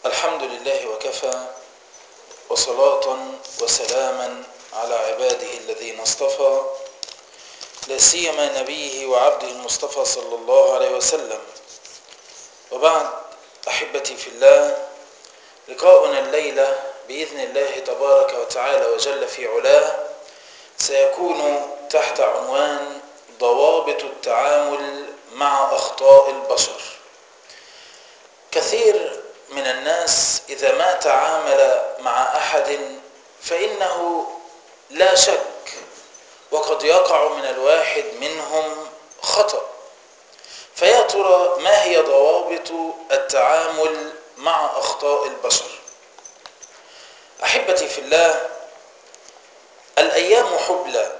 الحمد لله وكفى وصلاة وسلاما على عباده الذين اصطفى لا سيما نبيه وعبده المصطفى صلى الله عليه وسلم وبعد أحبتي في الله لقاؤنا الليلة بإذن الله تبارك وتعالى وجل في علاه سيكون تحت عنوان ضوابط التعامل مع أخطاء البشر كثير من الناس إذا ما تعامل مع أحد فإنه لا شك وقد يقع من الواحد منهم خطأ فيا ترى ما هي ضوابط التعامل مع أخطاء البشر أحبتي في الله الأيام حبلى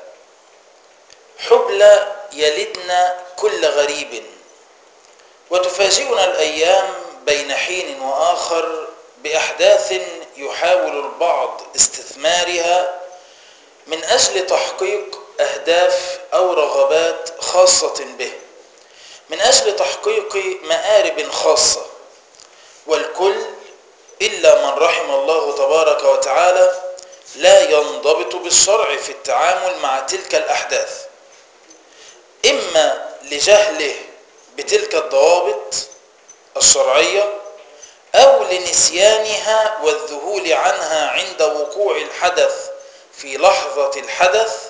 حبلى يلدنا كل غريب وتفاجئنا الأيام بين حين وآخر بأحداث يحاول البعض استثمارها من أجل تحقيق أهداف أو رغبات خاصة به من أجل تحقيق مآرب خاصة والكل إلا من رحم الله تبارك وتعالى لا ينضبط بالشرع في التعامل مع تلك الأحداث إما لجهله بتلك الضوابط الشرعية أو لنسيانها والذهول عنها عند وقوع الحدث في لحظة الحدث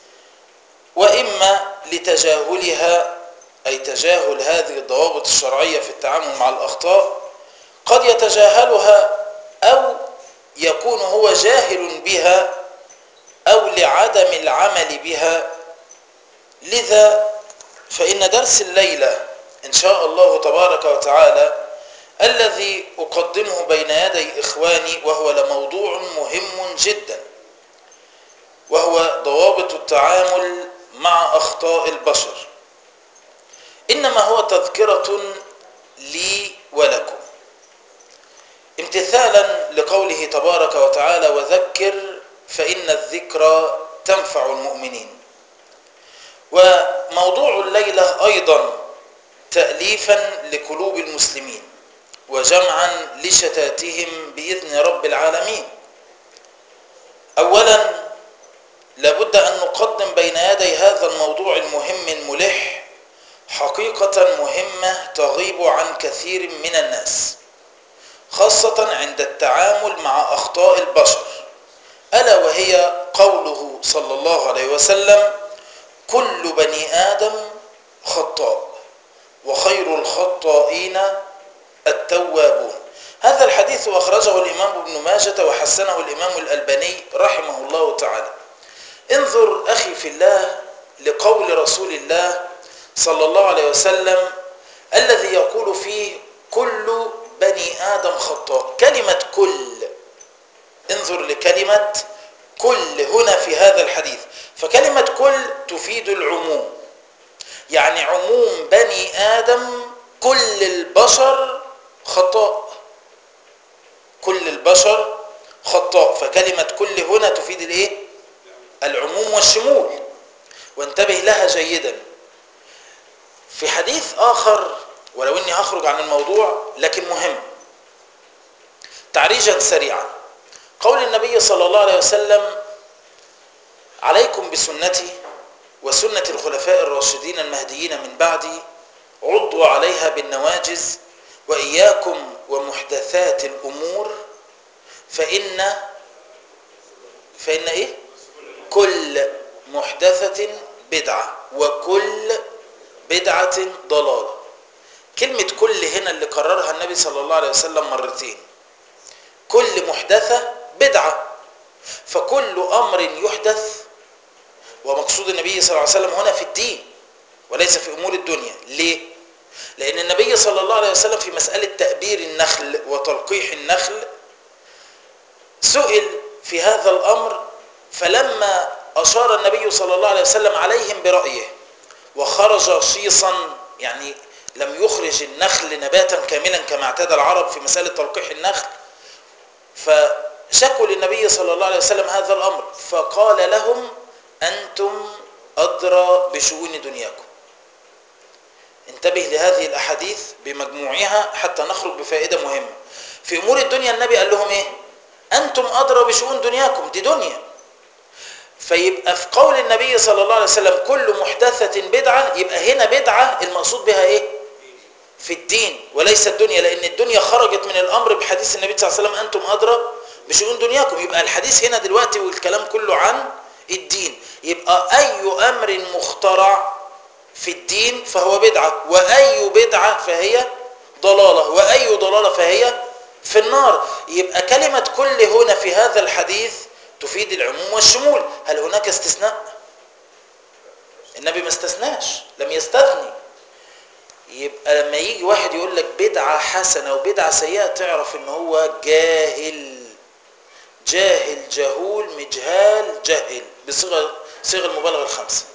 وإما لتجاهلها أي تجاهل هذه الضوابط الشرعية في التعامل مع الأخطاء قد يتجاهلها أو يكون هو جاهل بها أو لعدم العمل بها لذا فإن درس الليلة إن شاء الله تبارك وتعالى الذي أقدمه بين يدي إخواني وهو لموضوع مهم جدا وهو ضوابط التعامل مع أخطاء البشر إنما هو تذكرة لي ولكم امتثالا لقوله تبارك وتعالى وذكر فإن الذكرى تنفع المؤمنين وموضوع الليلة أيضا تأليفا لقلوب المسلمين وجمعا لشتاتهم بإذن رب العالمين أولا لابد أن نقدم بين يدي هذا الموضوع المهم الملح حقيقة مهمة تغيب عن كثير من الناس خاصة عند التعامل مع أخطاء البشر ألا وهي قوله صلى الله عليه وسلم كل بني آدم خطاء وخير الخطائين التوابون هذا الحديث أخرجه الإمام ابن ماجة وحسنه الإمام الألباني رحمه الله تعالى انظر أخي في الله لقول رسول الله صلى الله عليه وسلم الذي يقول فيه كل بني آدم خطاء كلمة كل انظر لكلمة كل هنا في هذا الحديث فكلمة كل تفيد العموم يعني عموم بني آدم كل البشر خطاء كل البشر خطاء فكلمة كل هنا تفيد الايه العموم والشمول وانتبه لها جيدا في حديث آخر ولو اني هخرج عن الموضوع لكن مهم تعريجا سريعا قول النبي صلى الله عليه وسلم عليكم بسنتي وسنة الخلفاء الراشدين المهديين من بعدي عضوا عليها بالنواجز وإياكم ومحدثات الأمور فإن فإن إيه؟ كل محدثة بدعة وكل بدعة ضلالة كلمة كل هنا اللي قررها النبي صلى الله عليه وسلم مرتين كل محدثة بدعة فكل أمر يحدث ومقصود النبي صلى الله عليه وسلم هنا في الدين وليس في أمور الدنيا ليه؟ لأن النبي صلى الله عليه وسلم في مسألة تأبير النخل وتلقيح النخل سئل في هذا الأمر فلما أشار النبي صلى الله عليه وسلم عليهم برأيه وخرج شيصا يعني لم يخرج النخل نباتا كاملا كما اعتاد العرب في مسألة تلقيح النخل فشكوا للنبي صلى الله عليه وسلم هذا الأمر فقال لهم أنتم أدرى بشؤون دنياكم انتبه لهذه الأحاديث بمجموعها حتى نخرج بفائدة مهمة في امور الدنيا النبي قال لهم ايه انتم ادرى بشؤون دنياكم دي دنيا فيبقى في قول النبي صلى الله عليه وسلم كل محدثة بدعة يبقى هنا بدعة المقصود بها ايه في الدين وليس الدنيا لان الدنيا خرجت من الامر بحديث النبي صلى الله عليه وسلم انتم ادرى بشؤون دنياكم يبقى الحديث هنا دلوقتي والكلام كله عن الدين يبقى اي امر مخترع في الدين فهو بدعة واي بدعة فهي ضلالة واي ضلالة فهي في النار يبقى كلمة كل هنا في هذا الحديث تفيد العموم والشمول هل هناك استثناء النبي ما استثناش لم يستثني يبقى لما يجي واحد يقول لك بدعة حسنة وبدعة سيئة تعرف ان هو جاهل جاهل جهول مجهال جهل بصيغة صيغة المبالغة الخمسة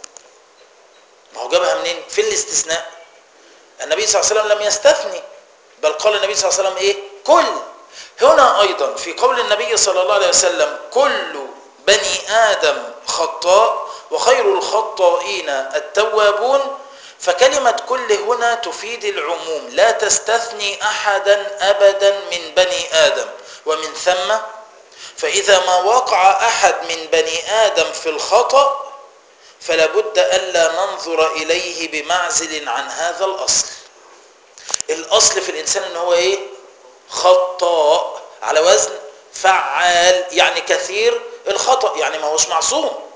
ما هو جابها منين في الاستثناء النبي صلى الله عليه وسلم لم يستثني بل قال النبي صلى الله عليه وسلم ايه كل هنا ايضا في قول النبي صلى الله عليه وسلم كل بني ادم خطاء وخير الخطائين التوابون فكلمة كل هنا تفيد العموم لا تستثني أحدا أبدا من بني آدم ومن ثم فإذا ما وقع أحد من بني آدم في الخطأ فلا بد ألا ننظر إليه بمعزل عن هذا الأصل الأصل في الإنسان أنه هو إيه؟ خطاء على وزن فعال يعني كثير الخطأ يعني ما هوش معصوم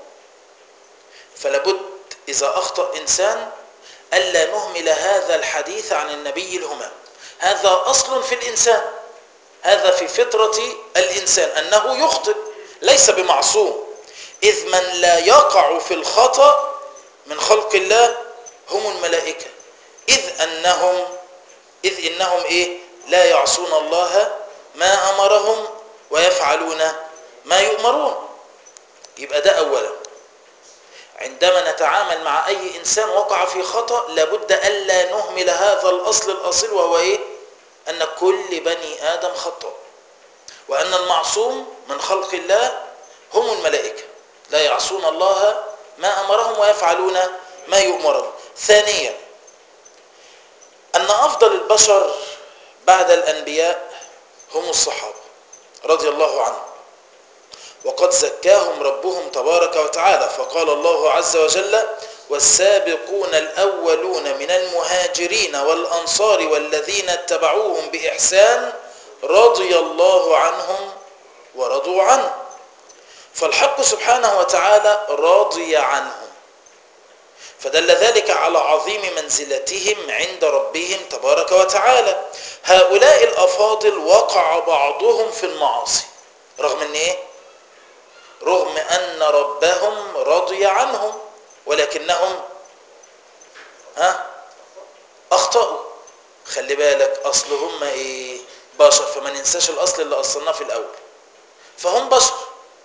فلا بد إذا أخطأ إنسان ألا نهمل هذا الحديث عن النبي الهمام هذا أصل في الإنسان هذا في فطرة الإنسان أنه يخطئ ليس بمعصوم إذ من لا يقع في الخطأ من خلق الله هم الملائكة إذ أنهم إذ إنهم إيه لا يعصون الله ما أمرهم ويفعلون ما يؤمرون يبقى ده أولا عندما نتعامل مع أي إنسان وقع في خطأ لابد ألا نهمل هذا الأصل الأصيل وهو إيه أن كل بني آدم خطأ وأن المعصوم من خلق الله هم الملائكة لا يعصون الله ما أمرهم ويفعلون ما يؤمرون ثانيا أن أفضل البشر بعد الأنبياء هم الصحابة رضي الله عنهم وقد زكاهم ربهم تبارك وتعالى فقال الله عز وجل والسابقون الأولون من المهاجرين والأنصار والذين اتبعوهم بإحسان رضي الله عنهم ورضوا عنه فالحق سبحانه وتعالى راضي عنهم فدل ذلك على عظيم منزلتهم عند ربهم تبارك وتعالى هؤلاء الأفاضل وقع بعضهم في المعاصي رغم ان ايه رغم ان ربهم رضي عنهم ولكنهم ها اخطأوا خلي بالك اصل هم ايه بشر فما ننساش الاصل اللي اصلناه في الاول فهم بشر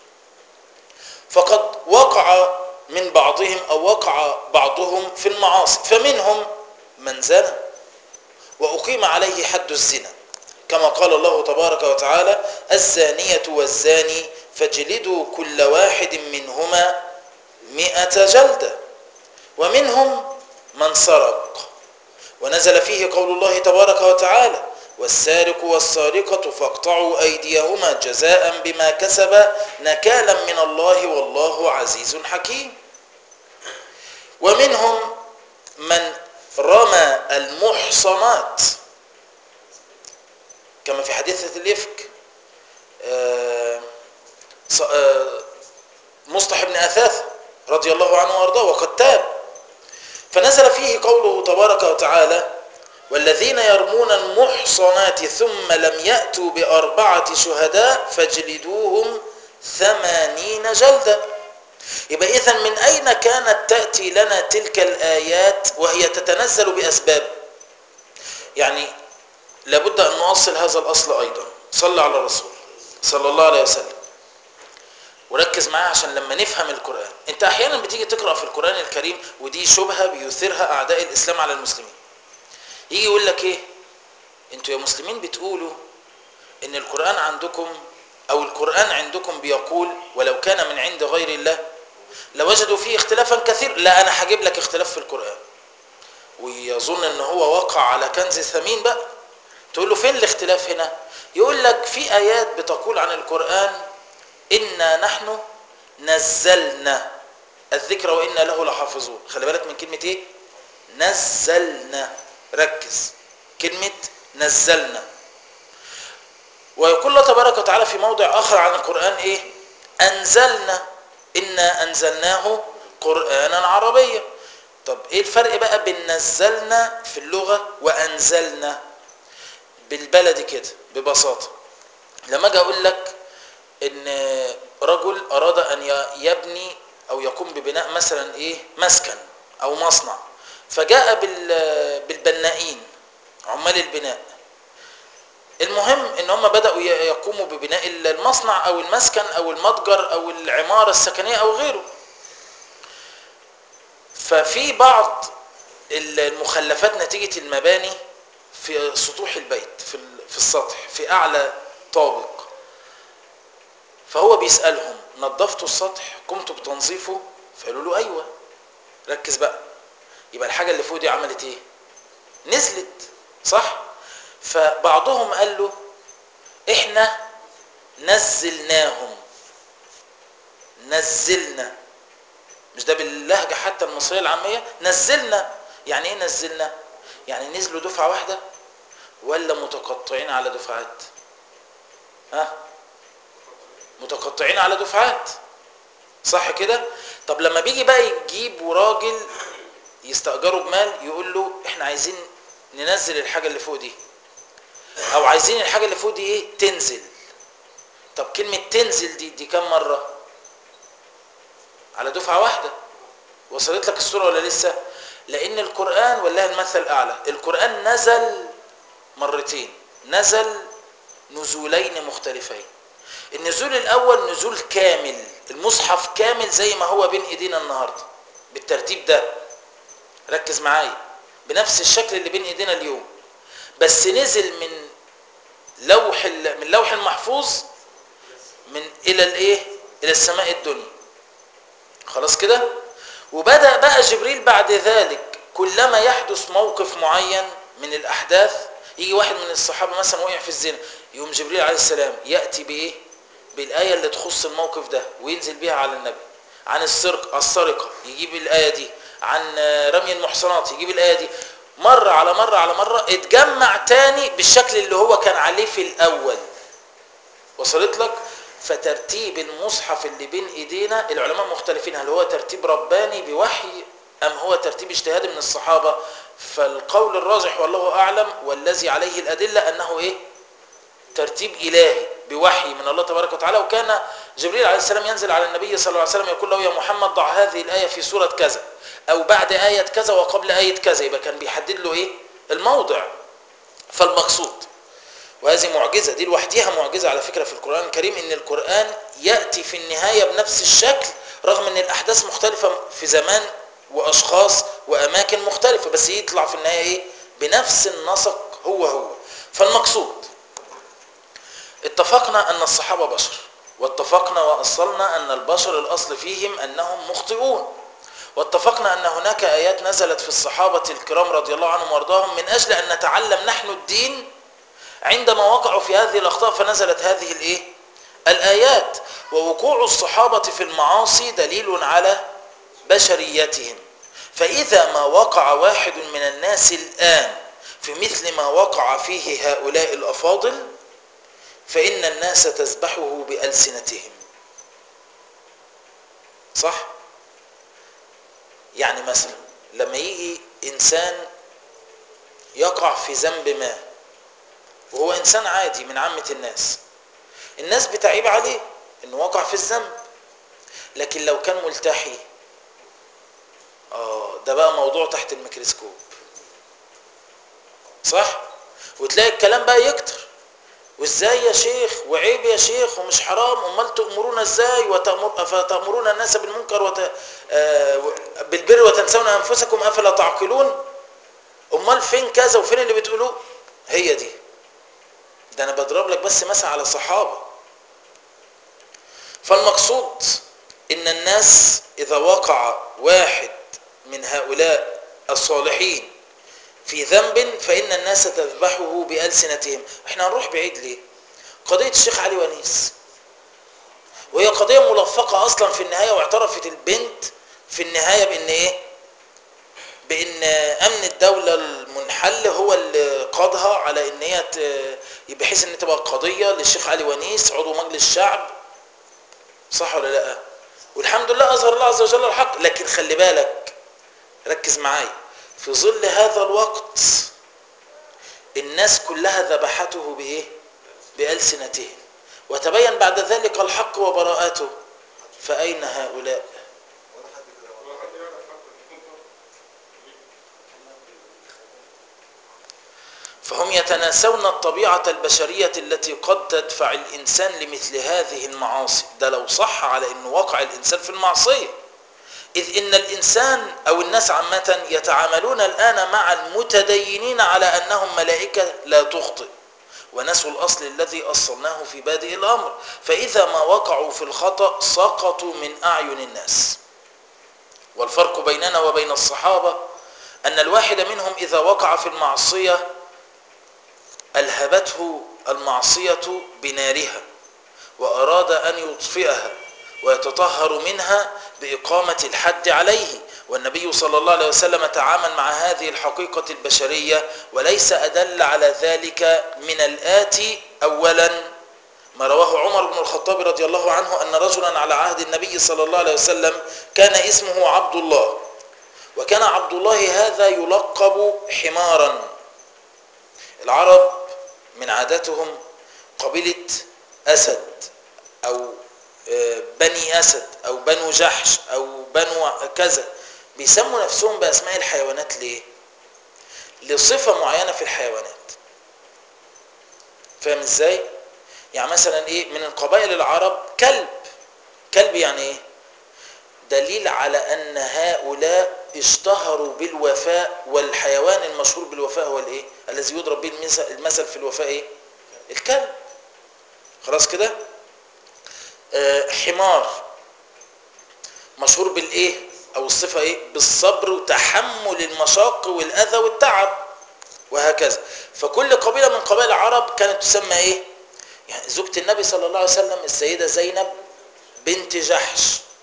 فقد وقع من بعضهم او وقع بعضهم في المعاصي فمنهم من زنى واقيم عليه حد الزنا كما قال الله تبارك وتعالى الزانية والزاني فاجلدوا كل واحد منهما مئة جلدة ومنهم من سرق ونزل فيه قول الله تبارك وتعالى والسارق والسارقة فاقطعوا أيديهما جزاء بما كسب نكالا من الله والله عزيز حكيم ومنهم من رمى المحصنات كما في حديثة الإفك مصطح بن أثاث رضي الله عنه وارضاه وقد تاب فنزل فيه قوله تبارك وتعالى والذين يرمون المحصنات ثم لم يأتوا بأربعة شهداء فاجلدوهم ثمانين جلدة يبقى إذا من أين كانت تأتي لنا تلك الآيات وهي تتنزل بأسباب يعني لابد أن نؤصل هذا الأصل أيضا صلى على الرسول صلى الله عليه وسلم وركز معايا عشان لما نفهم القرآن انت احيانا بتيجي تقرأ في القرآن الكريم ودي شبهة بيثيرها اعداء الاسلام على المسلمين يجي يقول لك ايه انتوا يا مسلمين بتقولوا ان القرآن عندكم او القرآن عندكم بيقول ولو كان من عند غير الله لوجدوا فيه اختلافا كثير لا انا هجيب لك اختلاف في القرآن ويظن ان هو وقع على كنز ثمين بقى تقول له فين الاختلاف هنا يقول لك في آيات بتقول عن القرآن إنا نحن نزلنا الذكر وإنا له لحافظون خلي بالك من كلمة إيه نزلنا ركز كلمة نزلنا ويقول الله تبارك وتعالى في موضع آخر عن القرآن إيه أنزلنا إنا أنزلناه قرآنا عربيا طب إيه الفرق بقى بين نزلنا في اللغة وأنزلنا بالبلدي كده ببساطة لما أجي أقول لك إن رجل أراد أن يبني أو يقوم ببناء مثلا إيه مسكن أو مصنع فجاء بالبنائين عمال البناء المهم ان هم بدأوا يقوموا ببناء المصنع او المسكن او المتجر او العمارة السكنية او غيره ففي بعض المخلفات نتيجة المباني في سطوح البيت في في السطح في اعلى طابق فهو بيسألهم نظفتوا السطح قمتوا بتنظيفه فقالوا له ايوه ركز بقى يبقى الحاجة اللي فوق دي عملت ايه نزلت صح فبعضهم قال له احنا نزلناهم نزلنا مش ده باللهجة حتى المصرية العامية نزلنا يعني ايه نزلنا يعني نزلوا دفعة واحدة ولا متقطعين على دفعات ها متقطعين على دفعات صح كده طب لما بيجي بقى يجيب راجل يستأجره بمال يقول له احنا عايزين ننزل الحاجة اللي فوق دي او عايزين الحاجة اللي فوق دي ايه تنزل طب كلمة تنزل دي دي كم مرة على دفعة واحدة وصلت لك الصورة ولا لسه لان القرآن والله المثل الاعلى القرآن نزل مرتين نزل نزولين مختلفين النزول الاول نزول كامل المصحف كامل زي ما هو بين ايدينا النهاردة بالترتيب ده ركز معايا بنفس الشكل اللي بين ايدينا اليوم بس نزل من لوح من لوح المحفوظ من الى الايه الى السماء الدنيا خلاص كده وبدا بقى جبريل بعد ذلك كلما يحدث موقف معين من الاحداث يجي واحد من الصحابه مثلا وقع في الزنا يقوم جبريل عليه السلام ياتي بايه بالايه اللي تخص الموقف ده وينزل بيها على النبي عن السرق السرقه يجيب الايه دي عن رمي المحصنات يجيب الايه دي مرة على مرة على مرة اتجمع تاني بالشكل اللي هو كان عليه في الأول وصلت لك فترتيب المصحف اللي بين ايدينا العلماء مختلفين هل هو ترتيب رباني بوحي أم هو ترتيب اجتهادي من الصحابة فالقول الراجح والله أعلم والذي عليه الأدلة أنه إيه ترتيب إلهي بوحي من الله تبارك وتعالى وكان جبريل عليه السلام ينزل على النبي صلى الله عليه وسلم يقول له يا محمد ضع هذه الآية في سورة كذا أو بعد آية كذا وقبل آية كذا يبقى كان بيحدد له إيه الموضع فالمقصود وهذه معجزة دي لوحديها معجزة على فكرة في القرآن الكريم إن القرآن يأتي في النهاية بنفس الشكل رغم إن الأحداث مختلفة في زمان وأشخاص وأماكن مختلفة بس يطلع في النهاية إيه بنفس النسق هو هو فالمقصود اتفقنا أن الصحابة بشر واتفقنا وأصلنا أن البشر الأصل فيهم أنهم مخطئون واتفقنا أن هناك آيات نزلت في الصحابة الكرام رضي الله عنهم وارضاهم من أجل أن نتعلم نحن الدين عندما وقعوا في هذه الأخطاء فنزلت هذه الإيه؟ الآيات ووقوع الصحابة في المعاصي دليل على بشريتهم فإذا ما وقع واحد من الناس الآن في مثل ما وقع فيه هؤلاء الأفاضل فإن الناس تذبحه بألسنتهم صح؟ يعني مثلا لما يجي إنسان يقع في ذنب ما وهو إنسان عادي من عامة الناس الناس بتعيب عليه إنه وقع في الذنب لكن لو كان ملتحي آه ده بقى موضوع تحت الميكروسكوب صح؟ وتلاقي الكلام بقى يكتر وازاي يا شيخ وعيب يا شيخ ومش حرام امال تأمرون ازاي وتأمر فتأمرون الناس بالمنكر وت... آه بالبر وتنسون انفسكم افلا تعقلون امال فين كذا وفين اللي بتقولوه هي دي ده انا بضرب لك بس مثلا على صحابه فالمقصود ان الناس اذا وقع واحد من هؤلاء الصالحين في ذنب فإن الناس تذبحه بألسنتهم احنا هنروح بعيد ليه قضية الشيخ علي ونيس وهي قضية ملفقة أصلا في النهاية واعترفت البنت في النهاية بأن إيه بأن أمن الدولة المنحل هو اللي قادها على أن هي بحيث أن تبقى قضية للشيخ علي ونيس عضو مجلس الشعب صح ولا لا والحمد لله أظهر الله عز وجل الحق لكن خلي بالك ركز معايا في ظل هذا الوقت الناس كلها ذبحته بإيه بألسنتهم وتبين بعد ذلك الحق وبراءته فأين هؤلاء فهم يتناسون الطبيعة البشرية التي قد تدفع الإنسان لمثل هذه المعاصي ده لو صح على أنه وقع الإنسان في المعصية إذ إن الإنسان أو الناس عامة يتعاملون الآن مع المتدينين على أنهم ملائكة لا تخطئ ونسوا الأصل الذي أصلناه في بادئ الأمر فإذا ما وقعوا في الخطأ سقطوا من أعين الناس والفرق بيننا وبين الصحابة أن الواحد منهم إذا وقع في المعصية ألهبته المعصية بنارها وأراد أن يطفئها ويتطهر منها بإقامة الحد عليه والنبي صلى الله عليه وسلم تعامل مع هذه الحقيقة البشرية وليس أدل على ذلك من الآتي أولا ما رواه عمر بن الخطاب رضي الله عنه أن رجلا على عهد النبي صلى الله عليه وسلم كان اسمه عبد الله وكان عبد الله هذا يلقب حمارا العرب من عاداتهم قبيلة أسد أو بني أسد أو بنو جحش أو بنو كذا بيسموا نفسهم بأسماء الحيوانات ليه؟ لصفة معينة في الحيوانات فاهم ازاي؟ يعني مثلا ايه من القبائل العرب كلب كلب يعني ايه؟ دليل على ان هؤلاء اشتهروا بالوفاء والحيوان المشهور بالوفاء هو الايه؟ الذي يضرب به المثل في الوفاء ايه؟ الكلب خلاص كده؟ آه حمار مشهور بالايه؟ او الصفة ايه بالصبر وتحمل المشاق والاذى والتعب وهكذا فكل قبيلة من قبائل العرب كانت تسمى ايه يعني زوجة النبي صلى الله عليه وسلم السيدة زينب بنت جحش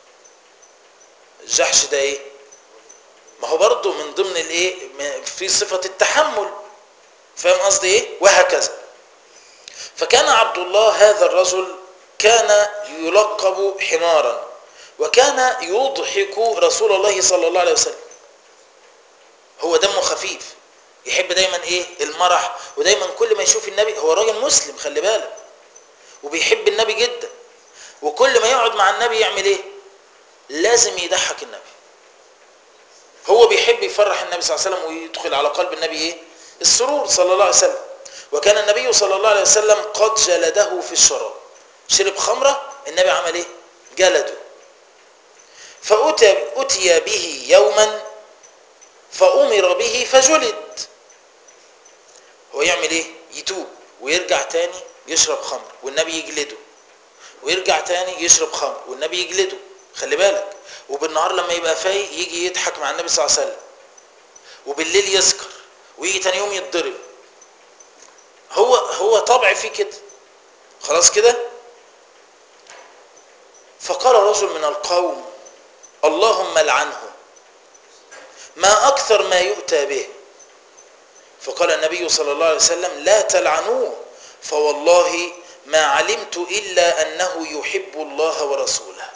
جحش ده ايه ما هو برضه من ضمن الايه في صفة التحمل فاهم قصدي ايه وهكذا فكان عبد الله هذا الرجل كان يلقب حمارا وكان يضحك رسول الله صلى الله عليه وسلم هو دمه خفيف يحب دايما ايه المرح ودايما كل ما يشوف النبي هو راجل مسلم خلي بالك وبيحب النبي جدا وكل ما يقعد مع النبي يعمل ايه لازم يضحك النبي هو بيحب يفرح النبي صلى الله عليه وسلم ويدخل على قلب النبي ايه السرور صلى الله عليه وسلم وكان النبي صلى الله عليه وسلم قد جلده في الشراب شرب خمره النبي عمل ايه جلده فأتي أتي به يوما فأمر به فجلد هو يعمل ايه يتوب ويرجع تاني يشرب خمر والنبي يجلده ويرجع تاني يشرب خمر والنبي يجلده خلي بالك وبالنهار لما يبقى فايق يجي يضحك مع النبي صلى الله عليه وسلم وبالليل يسكر ويجي تاني يوم يتضرب هو هو طبع فيه كده خلاص كده فقال رجل من القوم اللهم لعنه ما أكثر ما يؤتى به فقال النبي صلى الله عليه وسلم لا تلعنوه فوالله ما علمت إلا أنه يحب الله ورسوله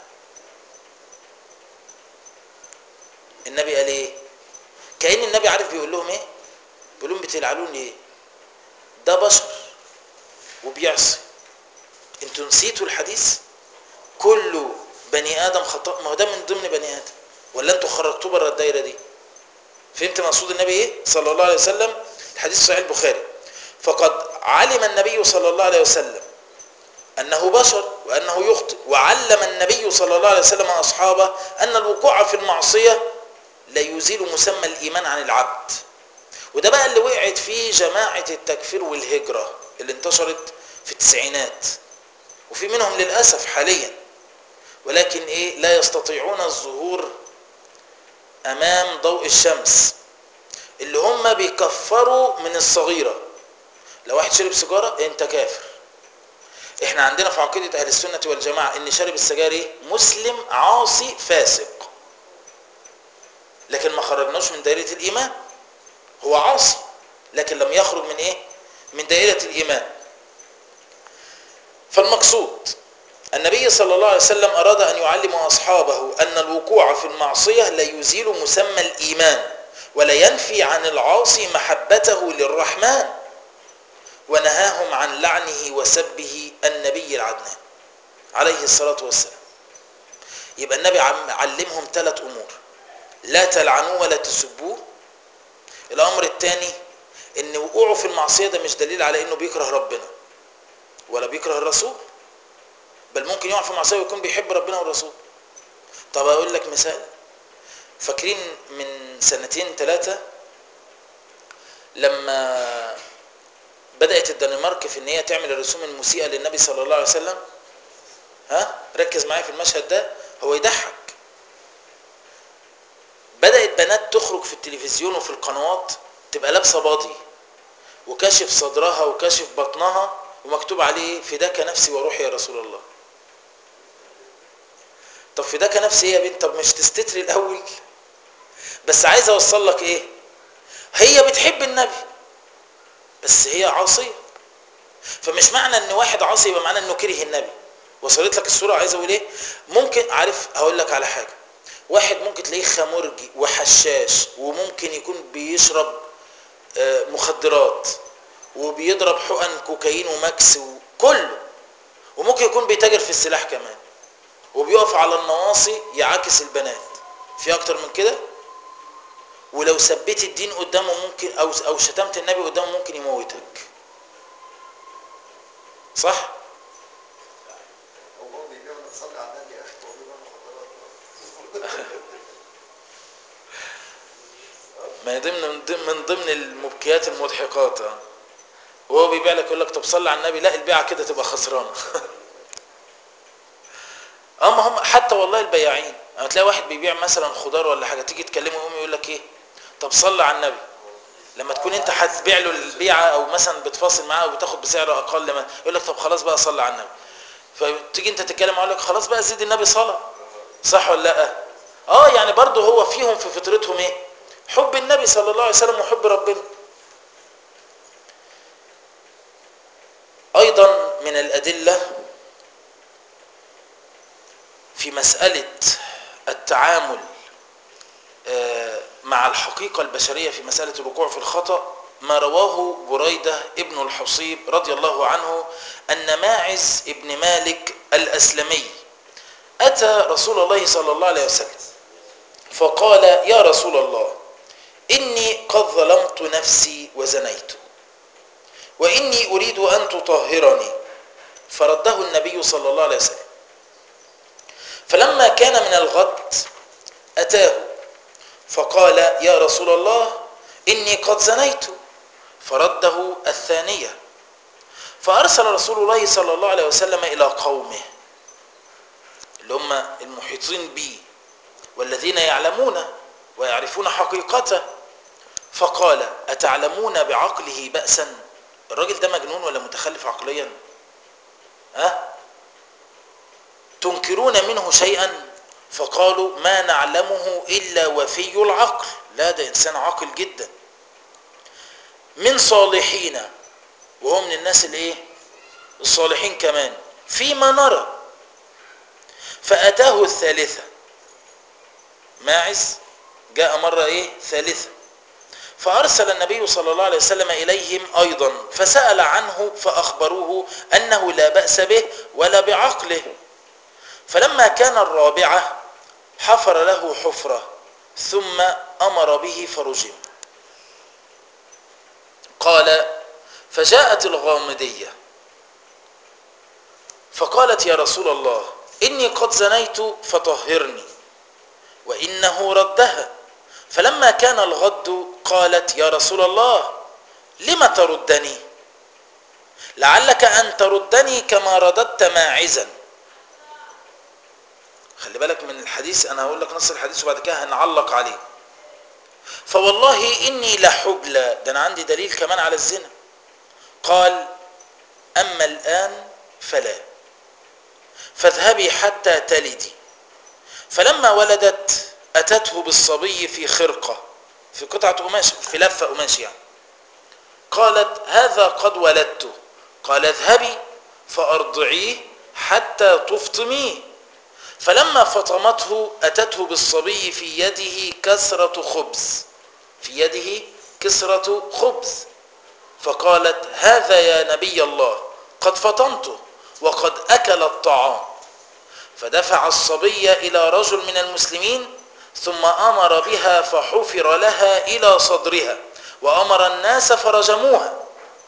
النبي قال ايه كأن النبي عارف بيقول لهم ايه بيقول لهم بتلعنوني ايه ده بشر وبيعصي انتوا نسيتوا الحديث كله بني ادم خطأ ما هو ده من ضمن بني ادم ولا انتوا خرجتوه بره الدايره دي فهمت مقصود النبي ايه صلى الله عليه وسلم الحديث صحيح البخاري فقد علم النبي صلى الله عليه وسلم انه بشر وانه يخطئ وعلم النبي صلى الله عليه وسلم اصحابه ان الوقوع في المعصيه لا يزيل مسمى الايمان عن العبد وده بقى اللي وقعت فيه جماعه التكفير والهجره اللي انتشرت في التسعينات وفي منهم للاسف حاليا ولكن ايه لا يستطيعون الظهور امام ضوء الشمس اللي هم بيكفروا من الصغيرة لو واحد شرب سيجارة انت كافر احنا عندنا في عقيدة اهل السنة والجماعة ان شارب السجاير ايه مسلم عاصي فاسق لكن ما خرجناش من دائرة الايمان هو عاصي لكن لم يخرج من ايه من دائرة الايمان فالمقصود النبي صلى الله عليه وسلم اراد ان يعلم اصحابه ان الوقوع في المعصية لا يزيل مسمى الايمان ولا ينفي عن العاصي محبته للرحمن ونهاهم عن لعنه وسبه النبي العدنان عليه الصلاة والسلام يبقى النبي علمهم ثلاث أمور لا تلعنوه ولا تسبوه الأمر الثاني ان وقوعه في المعصية ده مش دليل على انه بيكره ربنا ولا بيكره الرسول بل ممكن يقع في معصية ويكون بيحب ربنا والرسول طب اقول لك مثال فاكرين من سنتين ثلاثة لما بدأت الدنمارك في ان هي تعمل الرسوم المسيئة للنبي صلى الله عليه وسلم ها ركز معايا في المشهد ده هو يضحك بدأت بنات تخرج في التلفزيون وفي القنوات تبقى لابسة باضي وكاشف صدرها وكاشف بطنها ومكتوب عليه فداك نفسي وروحي يا رسول الله طب فداك نفسي ايه يا بنت طب مش تستتري الاول بس عايز اوصل لك ايه هي بتحب النبي بس هي عاصيه فمش معنى ان واحد عاصي يبقى معنى انه كره النبي وصلت لك الصوره عايز اقول ايه ممكن عارف هقول لك على حاجه واحد ممكن تلاقيه خمرجي وحشاش وممكن يكون بيشرب مخدرات وبيضرب حقن كوكايين وماكس وكله وممكن يكون بيتاجر في السلاح كمان وبيقف على النواصي يعاكس البنات في اكتر من كده ولو ثبت الدين قدامه ممكن او او شتمت النبي قدامه ممكن يموتك صح هو بيبيعوا نصلي على النبي يا اخي هو بيبيعوا مخدرات ما هي ضمن من ضمن- من ضمن المبكيات المضحكات اه. وهو بيبيع لك يقول لك طب صلي على النبي لا البيعه كده تبقى خسرانه اه ما هم حتى والله البياعين اما تلاقي واحد بيبيع مثلا خضار ولا حاجه تيجي تكلمه يقوم يقول لك ايه طب صلي على النبي لما تكون انت هتبيع له البيعه او مثلا بتفاصل معاه وبتاخد بسعر اقل ما يقول لك طب خلاص بقى صلي على النبي فتيجي انت تتكلم معاه يقول لك خلاص بقى زيد النبي صلاه صح ولا لا اه يعني برضه هو فيهم في فطرتهم ايه حب النبي صلى الله عليه وسلم وحب ربنا ايضا من الادله في مساله التعامل آه، مع الحقيقه البشريه في مساله الوقوع في الخطا ما رواه بريده ابن الحصيب رضي الله عنه ان ماعز ابن مالك الاسلمي اتى رسول الله صلى الله عليه وسلم فقال يا رسول الله إني قد ظلمت نفسي وزنيت وإني أريد أن تطهرني فرده النبي صلى الله عليه وسلم فلما كان من الغد أتاه فقال يا رسول الله إني قد زنيت فرده الثانية فأرسل رسول الله صلى الله عليه وسلم إلى قومه اللي هم المحيطين به والذين يعلمون ويعرفون حقيقته فقال أتعلمون بعقله بأسا الراجل ده مجنون ولا متخلف عقليا ها تنكرون منه شيئا فقالوا ما نعلمه إلا وفي العقل لا ده إنسان عاقل جدا من صالحين وهو من الناس الايه الصالحين كمان فيما نرى فأتاه الثالثة ماعز جاء مرة ايه ثالثة فأرسل النبي صلى الله عليه وسلم إليهم أيضا فسأل عنه فأخبروه أنه لا بأس به ولا بعقله فلما كان الرابعة حفر له حفرة ثم أمر به فرجم قال فجاءت الغامدية فقالت يا رسول الله إني قد زنيت فطهرني وإنه ردها فلما كان الغد قالت يا رسول الله لم تردني لعلك أن تردني كما رددت ماعزا خلي بالك من الحديث أنا هقول لك نص الحديث وبعد كده هنعلق عليه فوالله إني لحبلى ده أنا عندي دليل كمان على الزنا قال أما الآن فلا فاذهبي حتى تلدي فلما ولدت أتته بالصبي في خرقة في قطعة قماش في لفة قماش يعني قالت هذا قد ولدته قال اذهبي فأرضعيه حتى تفطميه فلما فطمته أتته بالصبي في يده كسرة خبز في يده كسرة خبز فقالت هذا يا نبي الله قد فطمته وقد أكل الطعام فدفع الصبي إلى رجل من المسلمين ثم أمر بها فحفر لها إلى صدرها وأمر الناس فرجموها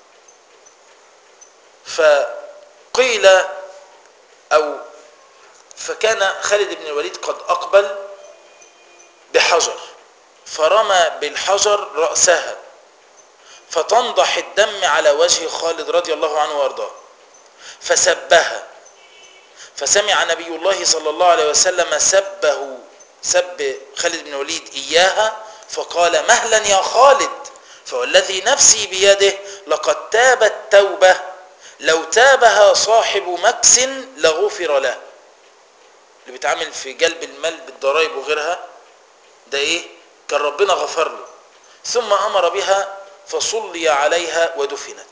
فقيل أو فكان خالد بن الوليد قد أقبل بحجر فرمى بالحجر رأسها فتنضح الدم على وجه خالد رضي الله عنه وارضاه فسبها فسمع نبي الله صلى الله عليه وسلم سبه سب خالد بن الوليد إياها فقال مهلا يا خالد فوالذي نفسي بيده لقد تابت توبة لو تابها صاحب مكس لغفر له اللي بيتعامل في جلب المال بالضرائب وغيرها ده ايه كان ربنا غفر له ثم امر بها فصلي عليها ودفنت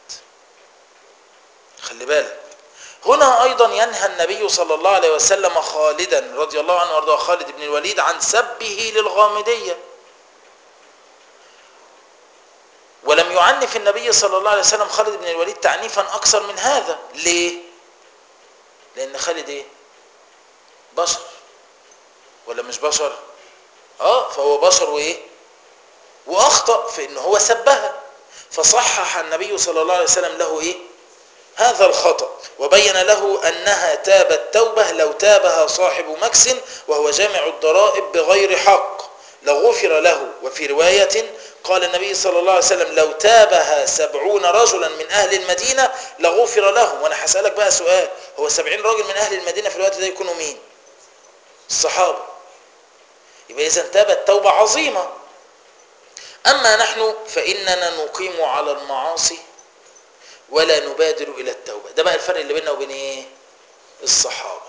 خلي بالك هنا ايضا ينهى النبي صلى الله عليه وسلم خالدا رضي الله عنه وارضاه خالد بن الوليد عن سبه للغامديه ولم يعنف النبي صلى الله عليه وسلم خالد بن الوليد تعنيفا اكثر من هذا ليه لان خالد ايه بشر ولا مش بشر اه فهو بشر وايه واخطا في ان هو سبها فصحح النبي صلى الله عليه وسلم له ايه هذا الخطا وبين له انها تابت توبه لو تابها صاحب مكس وهو جامع الضرائب بغير حق لغفر له وفي روايه قال النبي صلى الله عليه وسلم لو تابها سبعون رجلا من أهل المدينة لغفر لهم وأنا هسألك بقى سؤال هو سبعين راجل من أهل المدينة في الوقت ده يكونوا مين الصحابة يبقى إذا تابت توبة عظيمة أما نحن فإننا نقيم على المعاصي ولا نبادر إلى التوبة ده بقى الفرق اللي بيننا وبين إيه الصحابة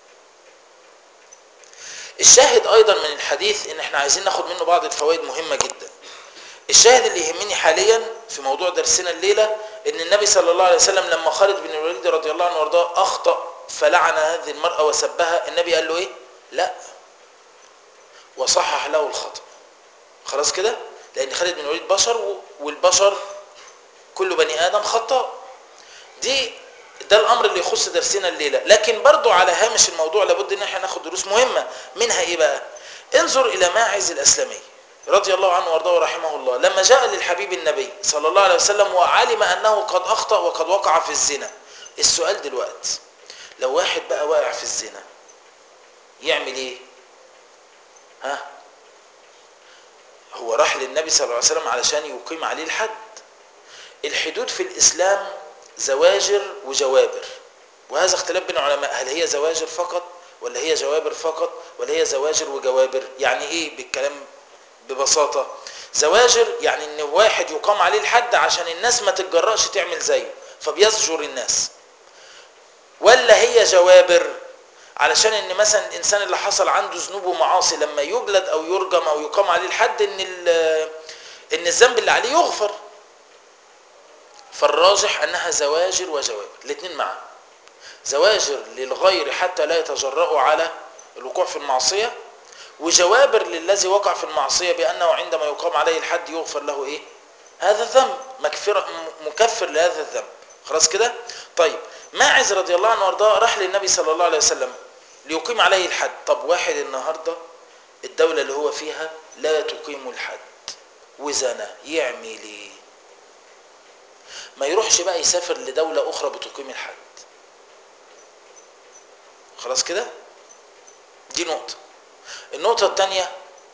الشاهد أيضا من الحديث إن احنا عايزين ناخد منه بعض الفوائد مهمة جدا الشاهد اللي يهمني حاليا في موضوع درسنا الليلة ان النبي صلى الله عليه وسلم لما خالد بن الوليد رضي الله عنه وارضاه اخطأ فلعن هذه المرأة وسبها النبي قال له ايه لا وصحح له الخطأ خلاص كده لان خالد بن الوليد بشر والبشر كل بني ادم خطاء دي ده الامر اللي يخص درسنا الليلة لكن برضو على هامش الموضوع لابد ان احنا ناخد دروس مهمة منها ايه بقى انظر الى ماعز الاسلمي رضي الله عنه وارضاه ورحمه الله لما جاء للحبيب النبي صلى الله عليه وسلم وعلم انه قد اخطا وقد وقع في الزنا السؤال دلوقتي لو واحد بقى واقع في الزنا يعمل ايه ها هو راح للنبي صلى الله عليه وسلم علشان يقيم عليه الحد الحدود في الاسلام زواجر وجوابر وهذا اختلاف بين العلماء هل هي زواجر فقط ولا هي جوابر فقط ولا هي زواجر وجوابر يعني ايه بالكلام ببساطة زواجر يعني ان واحد يقام عليه الحد عشان الناس ما تتجرأش تعمل زيه فبيزجر الناس ولا هي جوابر علشان ان مثلا الانسان اللي حصل عنده ذنوب ومعاصي لما يجلد او يرجم او يقام عليه الحد ان ان الذنب اللي عليه يغفر فالراجح انها زواجر وجوابر الاثنين معا زواجر للغير حتى لا يتجرأوا على الوقوع في المعصيه وجوابر للذي وقع في المعصية بأنه عندما يقام عليه الحد يغفر له إيه هذا الذنب مكفر مكفر لهذا الذنب خلاص كده طيب ماعز رضي الله عنه وارضاه راح للنبي صلى الله عليه وسلم ليقيم عليه الحد طب واحد النهاردة الدولة اللي هو فيها لا تقيم الحد وزنا يعمل ايه ما يروحش بقى يسافر لدولة أخرى بتقيم الحد خلاص كده دي نقطة النقطة الثانية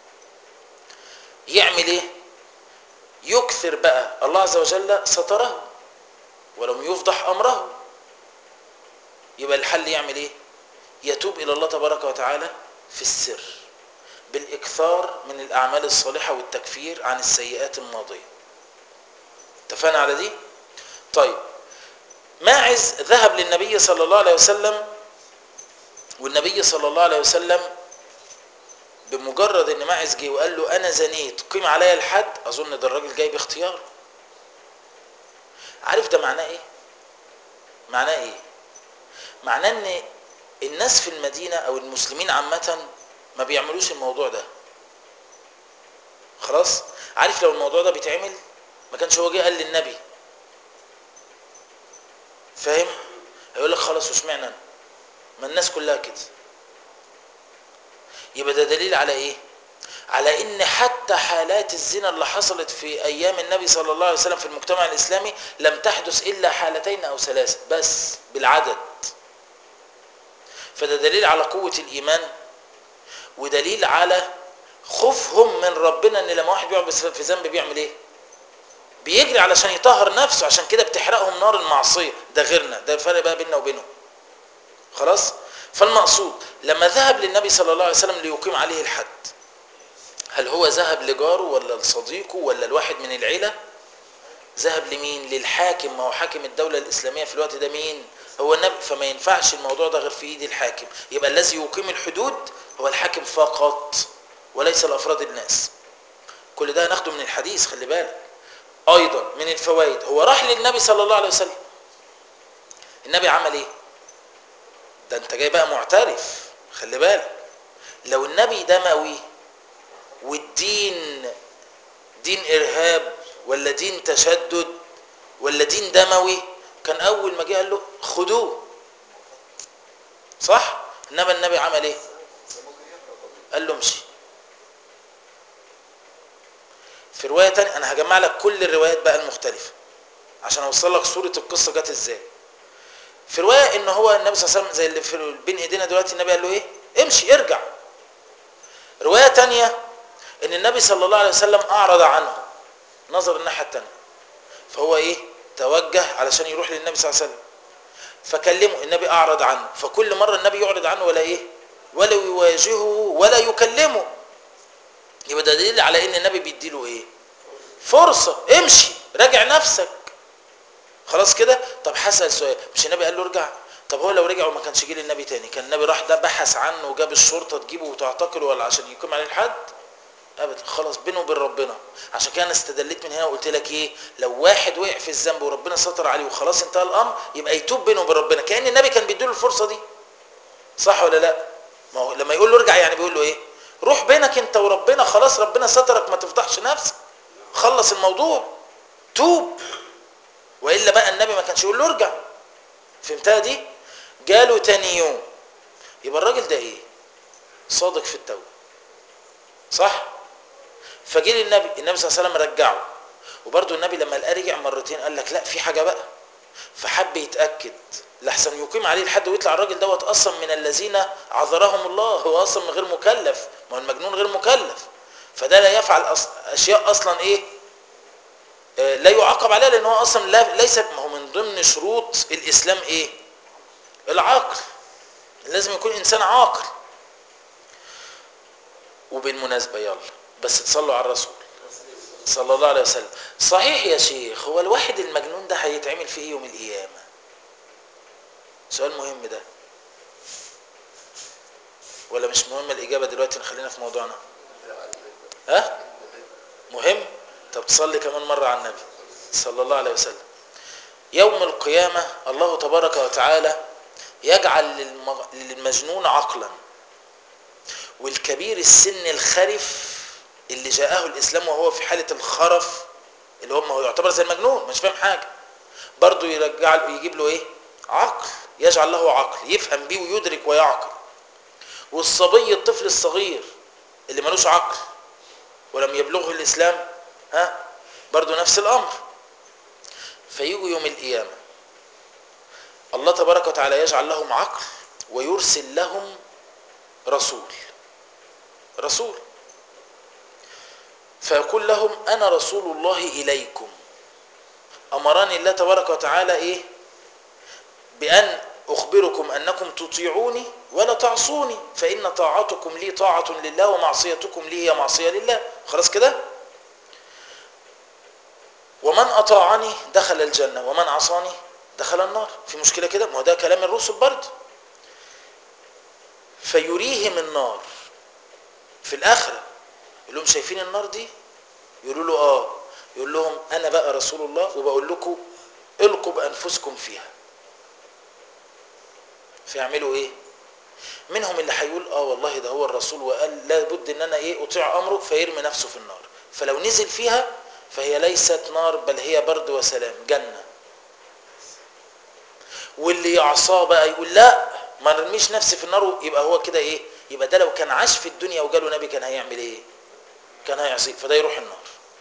يعمل ايه يكثر بقى الله عز وجل ستره ولم يفضح امره يبقى الحل يعمل ايه يتوب الى الله تبارك وتعالى في السر بالاكثار من الاعمال الصالحة والتكفير عن السيئات الماضية اتفقنا على دي طيب ماعز ذهب للنبي صلى الله عليه وسلم والنبي صلى الله عليه وسلم بمجرد ان ماعز جه وقال له انا زنيت قيم عليا الحد اظن ده الراجل جاي باختياره عارف ده معناه ايه معناه ايه معناه ان الناس في المدينه او المسلمين عامه ما بيعملوش الموضوع ده خلاص عارف لو الموضوع ده بيتعمل ما كانش هو جه قال للنبي فاهم هيقول لك خلاص واشمعنى انا ما الناس كلها كده يبقى ده دليل على ايه على ان حتى حالات الزنا اللي حصلت في ايام النبي صلى الله عليه وسلم في المجتمع الاسلامي لم تحدث الا حالتين او ثلاثه بس بالعدد فده دليل على قوه الايمان ودليل على خوفهم من ربنا ان لما واحد بيقع في ذنب بيعمل ايه بيجري علشان يطهر نفسه عشان كده بتحرقهم نار المعصيه ده غيرنا ده الفرق بقى بيننا وبينهم خلاص فالمقصود لما ذهب للنبي صلى الله عليه وسلم ليقيم عليه الحد هل هو ذهب لجاره ولا لصديقه ولا لواحد من العيله ذهب لمين للحاكم ما هو حاكم الدوله الاسلاميه في الوقت ده مين هو النبي فما ينفعش الموضوع ده غير في ايد الحاكم يبقى الذي يقيم الحدود هو الحاكم فقط وليس الافراد الناس كل ده هناخده من الحديث خلي بالك ايضا من الفوائد هو راح للنبي صلى الله عليه وسلم النبي عمل ايه ده انت جاي بقى معترف خلي بالك لو النبي دموي والدين دين ارهاب ولا دين تشدد ولا دين دموي كان اول ما جه قال له خدوه صح انما النبي عمل ايه قال له امشي في روايه تانية انا هجمع لك كل الروايات بقى المختلفه عشان اوصل لك صوره القصه جت ازاي في روايه ان هو النبي صلى الله عليه وسلم زي اللي في بين ايدينا دلوقتي النبي قال له ايه امشي ارجع روايه تانية ان النبي صلى الله عليه وسلم اعرض عنه نظر الناحيه التانية فهو ايه توجه علشان يروح للنبي صلى الله عليه وسلم فكلمه النبي اعرض عنه فكل مره النبي يعرض عنه ولا ايه ولا يواجهه ولا يكلمه يبقى ده دليل على ان النبي بيديله ايه فرصه امشي راجع نفسك خلاص كده طب هسال سؤال مش النبي قال له ارجع طب هو لو رجع وما كانش جه للنبي تاني كان النبي راح ده بحث عنه وجاب الشرطه تجيبه وتعتقله ولا عشان يقيم عليه الحد ابدا خلاص بينه وبين ربنا عشان كده انا استدليت من هنا وقلت لك ايه لو واحد وقع في الذنب وربنا ستر عليه وخلاص انتهى الامر يبقى يتوب بينه وبين ربنا كان النبي كان بيديله الفرصه دي صح ولا لا ما هو لما يقول له ارجع يعني بيقول له ايه روح بينك انت وربنا خلاص ربنا سترك ما تفضحش نفسك خلص الموضوع توب والا بقى النبي ما كانش يقول له ارجع فهمتها دي جاله تاني يوم يبقى الراجل ده ايه صادق في التوبه صح فجه للنبي النبي صلى الله عليه وسلم رجعه وبرضه النبي لما لقاه رجع مرتين قال لك لا في حاجه بقى فحب يتاكد لحسن يقيم عليه الحد ويطلع الراجل دوت اصلا من الذين عذرهم الله هو اصلا غير مكلف ما هو المجنون غير مكلف فده لا يفعل أص... اشياء اصلا ايه آه لا يعاقب عليها لان هو اصلا لا ليس ما هو من ضمن شروط الاسلام ايه العقل لازم يكون انسان عاقل وبالمناسبه يلا بس تصلوا على الرسول صلى الله عليه وسلم صحيح يا شيخ هو الواحد المجنون ده هيتعمل فيه يوم القيامه سؤال مهم ده ولا مش مهم الإجابة دلوقتي نخلينا في موضوعنا ها مهم طب تصلي كمان مرة على النبي صلى الله عليه وسلم يوم القيامة الله تبارك وتعالى يجعل للمجنون عقلا والكبير السن الخرف اللي جاءه الإسلام وهو في حالة الخرف اللي هو ما هو يعتبر زي المجنون مش فاهم حاجة برضه يرجع يجيب له ايه عقل يجعل له عقل يفهم بيه ويدرك ويعقل والصبي الطفل الصغير اللي ملوش عقل ولم يبلغه الإسلام ها برضو نفس الأمر فيجوا يوم القيامة الله تبارك وتعالى يجعل لهم عقل ويرسل لهم رسول رسول فيقول لهم أنا رسول الله إليكم أمرني الله تبارك وتعالى إيه بأن أخبركم أنكم تطيعوني ولا تعصوني فإن طاعتكم لي طاعة لله ومعصيتكم لي هي معصية لله خلاص كده ومن أطاعني دخل الجنة ومن عصاني دخل النار في مشكله كده ما هو ده كلام الرسل برضه فيريهم النار في الاخره يقول لهم شايفين النار دي يقولوا له اه يقول لهم انا بقى رسول الله وبقول لكم القوا بانفسكم فيها فيعملوا ايه منهم اللي هيقول اه والله ده هو الرسول وقال لابد ان انا ايه اطيع امره فيرمي نفسه في النار فلو نزل فيها فهي ليست نار بل هي برد وسلام جنه واللي يعصاه بقى يقول لا ما نرميش نفسي في النار يبقى هو كده ايه يبقى ده لو كان عاش في الدنيا وجاله نبي كان هيعمل ايه كان هيعصيه فده يروح النار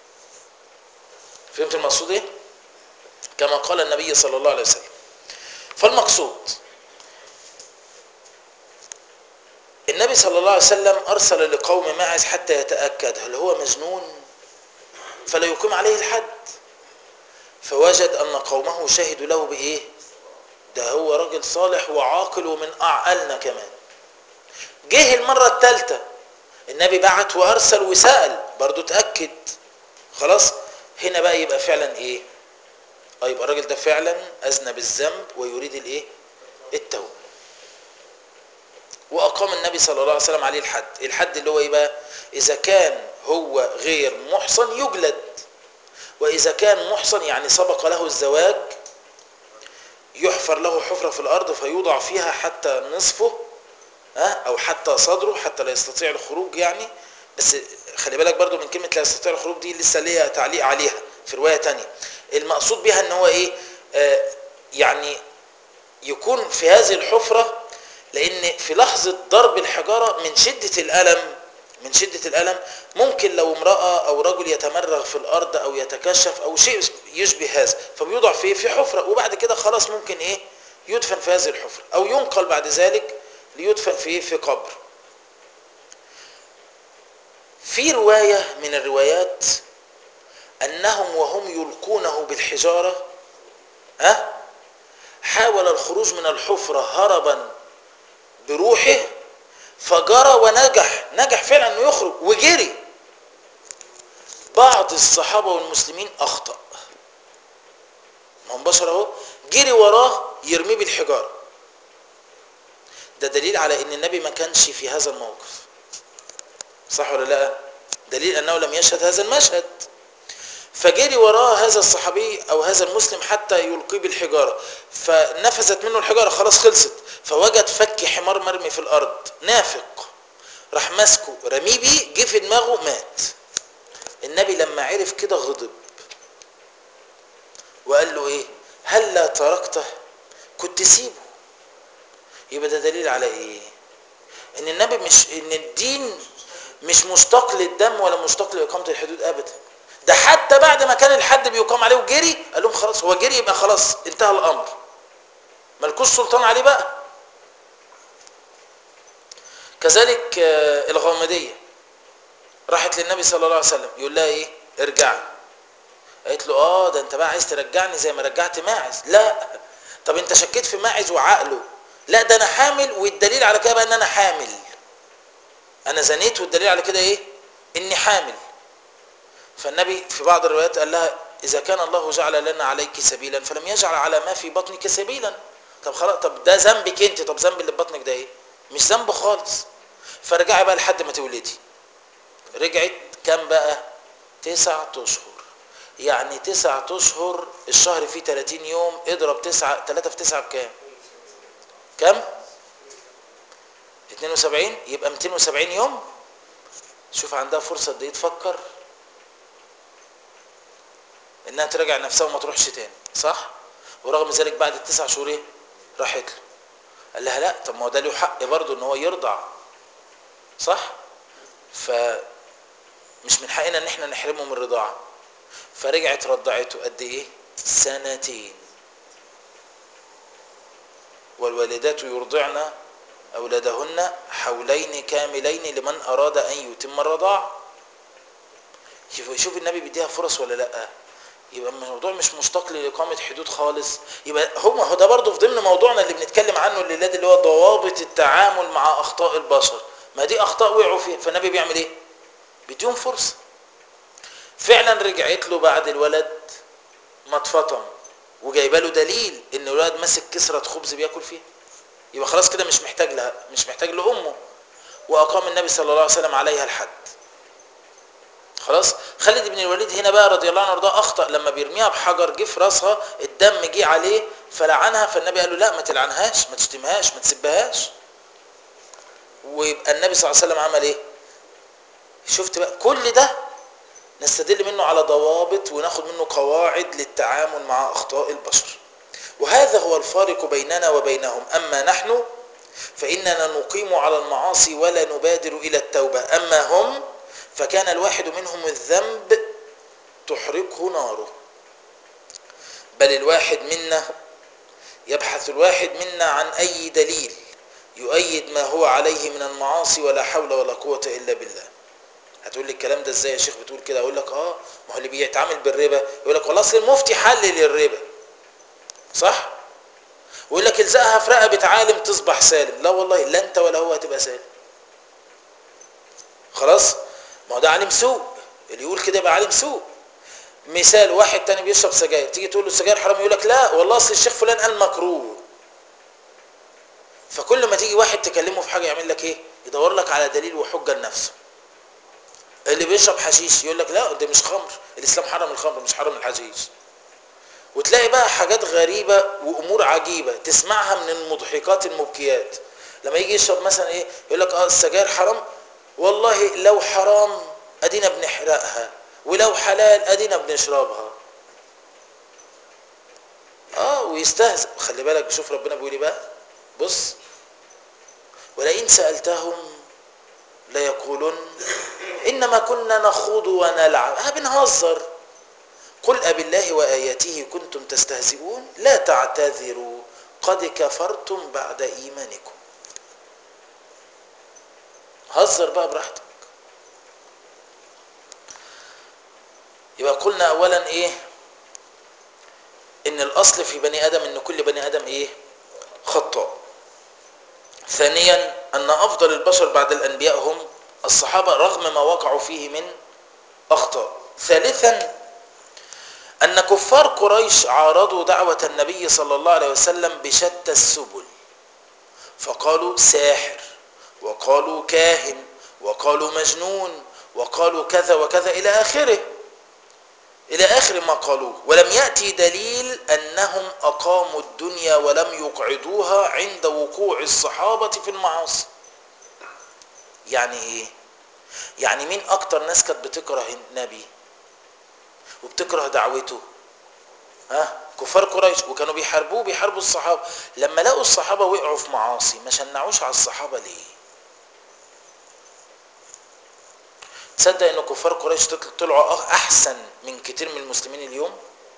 فهمت المقصود ايه كما قال النبي صلى الله عليه وسلم فالمقصود النبي صلى الله عليه وسلم ارسل لقوم ماعز حتى يتاكد هل هو مجنون فلا يقيم عليه الحد فوجد ان قومه شهدوا له بايه ده هو راجل صالح وعاقل ومن اعقلنا كمان جه المره الثالثه النبي بعت وارسل وسال برضه اتاكد خلاص هنا بقى يبقى فعلا ايه اه يبقى الراجل ده فعلا اذنب الذنب ويريد الايه التوبه واقام النبي صلى الله عليه وسلم عليه الحد الحد اللي هو ايه بقى اذا كان هو غير محصن يجلد واذا كان محصن يعني سبق له الزواج يحفر له حفرة في الأرض فيوضع فيها حتى نصفه ها أو حتى صدره حتى لا يستطيع الخروج يعني بس خلي بالك برضو من كلمة لا يستطيع الخروج دي لسه ليها تعليق عليها في رواية تانية المقصود بها ان هو ايه آه يعني يكون في هذه الحفرة لان في لحظة ضرب الحجارة من شدة الألم من شدة الألم ممكن لو امرأة أو رجل يتمرغ في الأرض أو يتكشف أو شيء يشبه هذا فبيوضع فيه في حفرة وبعد كده خلاص ممكن إيه يدفن في هذه الحفرة أو ينقل بعد ذلك ليدفن فيه في قبر في رواية من الروايات أنهم وهم يلقونه بالحجارة ها حاول الخروج من الحفرة هربا بروحه فجرى ونجح نجح فعلا انه يخرج وجري بعض الصحابة والمسلمين اخطأ ما هم بشر اهو جري وراه يرميه بالحجارة ده دليل على ان النبي ما كانش في هذا الموقف صح ولا لا دليل انه لم يشهد هذا المشهد فجري وراه هذا الصحابي او هذا المسلم حتى يلقيه بالحجاره فنفذت منه الحجاره خلاص خلصت فوجد فك حمار مرمي في الارض نافق راح ماسكه رميه بيه جه في دماغه مات النبي لما عرف كده غضب وقال له ايه هل لا تركته كنت سيبه يبقى ده دليل على ايه ان النبي مش ان الدين مش مشتاق للدم ولا مشتاق لاقامه الحدود ابدا ده حتى بعد ما كان الحد بيقام عليه وجري قال لهم خلاص هو جري يبقى خلاص انتهى الامر ملكوش سلطان عليه بقى كذلك الغامدية راحت للنبي صلى الله عليه وسلم يقول لها ايه ارجعي قالت له اه ده انت بقى عايز ترجعني زي ما رجعت ماعز لا طب انت شكيت في ماعز وعقله لا ده انا حامل والدليل على كده بقى ان انا حامل انا زنيت والدليل على كده ايه اني حامل فالنبي في بعض الروايات قال لها اذا كان الله جعل لنا عليك سبيلا فلم يجعل على ما في بطنك سبيلا طب خلاص طب ده ذنبك انت طب ذنب اللي في بطنك ده ايه مش ذنب خالص فرجعي بقى لحد ما تولدي رجعت كام بقى تسعة اشهر يعني تسعة اشهر الشهر فيه 30 يوم اضرب تسعة 3 في 9 بكام كام 72 يبقى 270 يوم شوف عندها فرصة قد ايه تفكر انها تراجع نفسها وما تروحش تاني صح ورغم ذلك بعد التسع شهور ايه راحت له قال لها لا طب ما هو ده له حق برضه ان هو يرضع صح ف مش من حقنا ان احنا نحرمه من الرضاعه فرجعت رضعته قد ايه سنتين والوالدات يرضعن اولادهن حولين كاملين لمن اراد ان يتم الرضاعه شوف شوف النبي بيديها فرص ولا لا يبقى الموضوع مش مشتاق لاقامه حدود خالص يبقى هو هو ده برضه في ضمن موضوعنا اللي بنتكلم عنه الليله اللي هو ضوابط التعامل مع اخطاء البشر ما دي اخطاء وقعوا فيها فالنبي بيعمل ايه بيديهم فرصه فعلا رجعت له بعد الولد ما اتفطم وجايبه له دليل ان الولد ماسك كسره خبز بياكل فيها يبقى خلاص كده مش محتاج لها مش محتاج لامه واقام النبي صلى الله عليه وسلم عليها الحد خلاص خالد بن الوليد هنا بقى رضي الله عنه وارضاه اخطا لما بيرميها بحجر جه في راسها الدم جه عليه فلعنها فالنبي قال له لا ما تلعنهاش ما تشتمهاش ما تسبهاش ويبقى النبي صلى الله عليه وسلم عمل ايه شفت بقى كل ده نستدل منه على ضوابط وناخد منه قواعد للتعامل مع اخطاء البشر وهذا هو الفارق بيننا وبينهم اما نحن فاننا نقيم على المعاصي ولا نبادر الى التوبه اما هم فكان الواحد منهم الذنب تحرقه ناره بل الواحد منا يبحث الواحد منا عن اي دليل يؤيد ما هو عليه من المعاصي ولا حول ولا قوه الا بالله هتقول لي الكلام ده ازاي يا شيخ بتقول كده اقول لك اه ما هو اللي بيتعامل بالربا يقول لك والله اصل المفتي حلل الربا صح ويقول لك الزقها في رقبه عالم تصبح سالم لا والله لا انت ولا هو هتبقى سالم خلاص ما هو ده عالم سوء اللي يقول كده يبقى عالم سوء مثال واحد تاني بيشرب سجاير تيجي تقول له السجاير حرام يقول لك لا والله اصل الشيخ فلان قال مكروه فكل ما تيجي واحد تكلمه في حاجه يعمل لك ايه يدور لك على دليل وحجه لنفسه اللي بيشرب حشيش يقول لك لا ده مش خمر الاسلام حرم الخمر مش حرم الحشيش وتلاقي بقى حاجات غريبه وامور عجيبه تسمعها من المضحكات المبكيات لما يجي يشرب مثلا ايه يقول لك اه السجاير حرام والله لو حرام ادينا بنحرقها ولو حلال ادينا بنشربها اه ويستهزئ خلي بالك شوف ربنا بيقول ايه بقى بص ولئن سالتهم ليقولن انما كنا نخوض ونلعب ها بنهزر قل أبالله وآياته كنتم تستهزئون لا تعتذروا قد كفرتم بعد إيمانكم هزر بقى براحتك يبقى قلنا أولا إيه إن الأصل في بني آدم إن كل بني آدم إيه خطاء ثانيا أن أفضل البشر بعد الأنبياء هم الصحابة رغم ما وقعوا فيه من أخطاء ثالثا أن كفار قريش عارضوا دعوة النبي صلى الله عليه وسلم بشتى السبل فقالوا ساحر وقالوا كاهن وقالوا مجنون وقالوا كذا وكذا إلى آخره إلى آخر ما قالوه ولم يأتي دليل أنهم أقاموا الدنيا ولم يقعدوها عند وقوع الصحابة في المعاصي يعني إيه؟ يعني مين أكتر ناس كانت بتكره النبي وبتكره دعوته ها كفار قريش وكانوا بيحاربوه بيحاربوا الصحابة لما لقوا الصحابة وقعوا في معاصي ما شنعوش على الصحابة ليه تصدق ان كفار قريش طلعوا احسن من كتير من المسلمين اليوم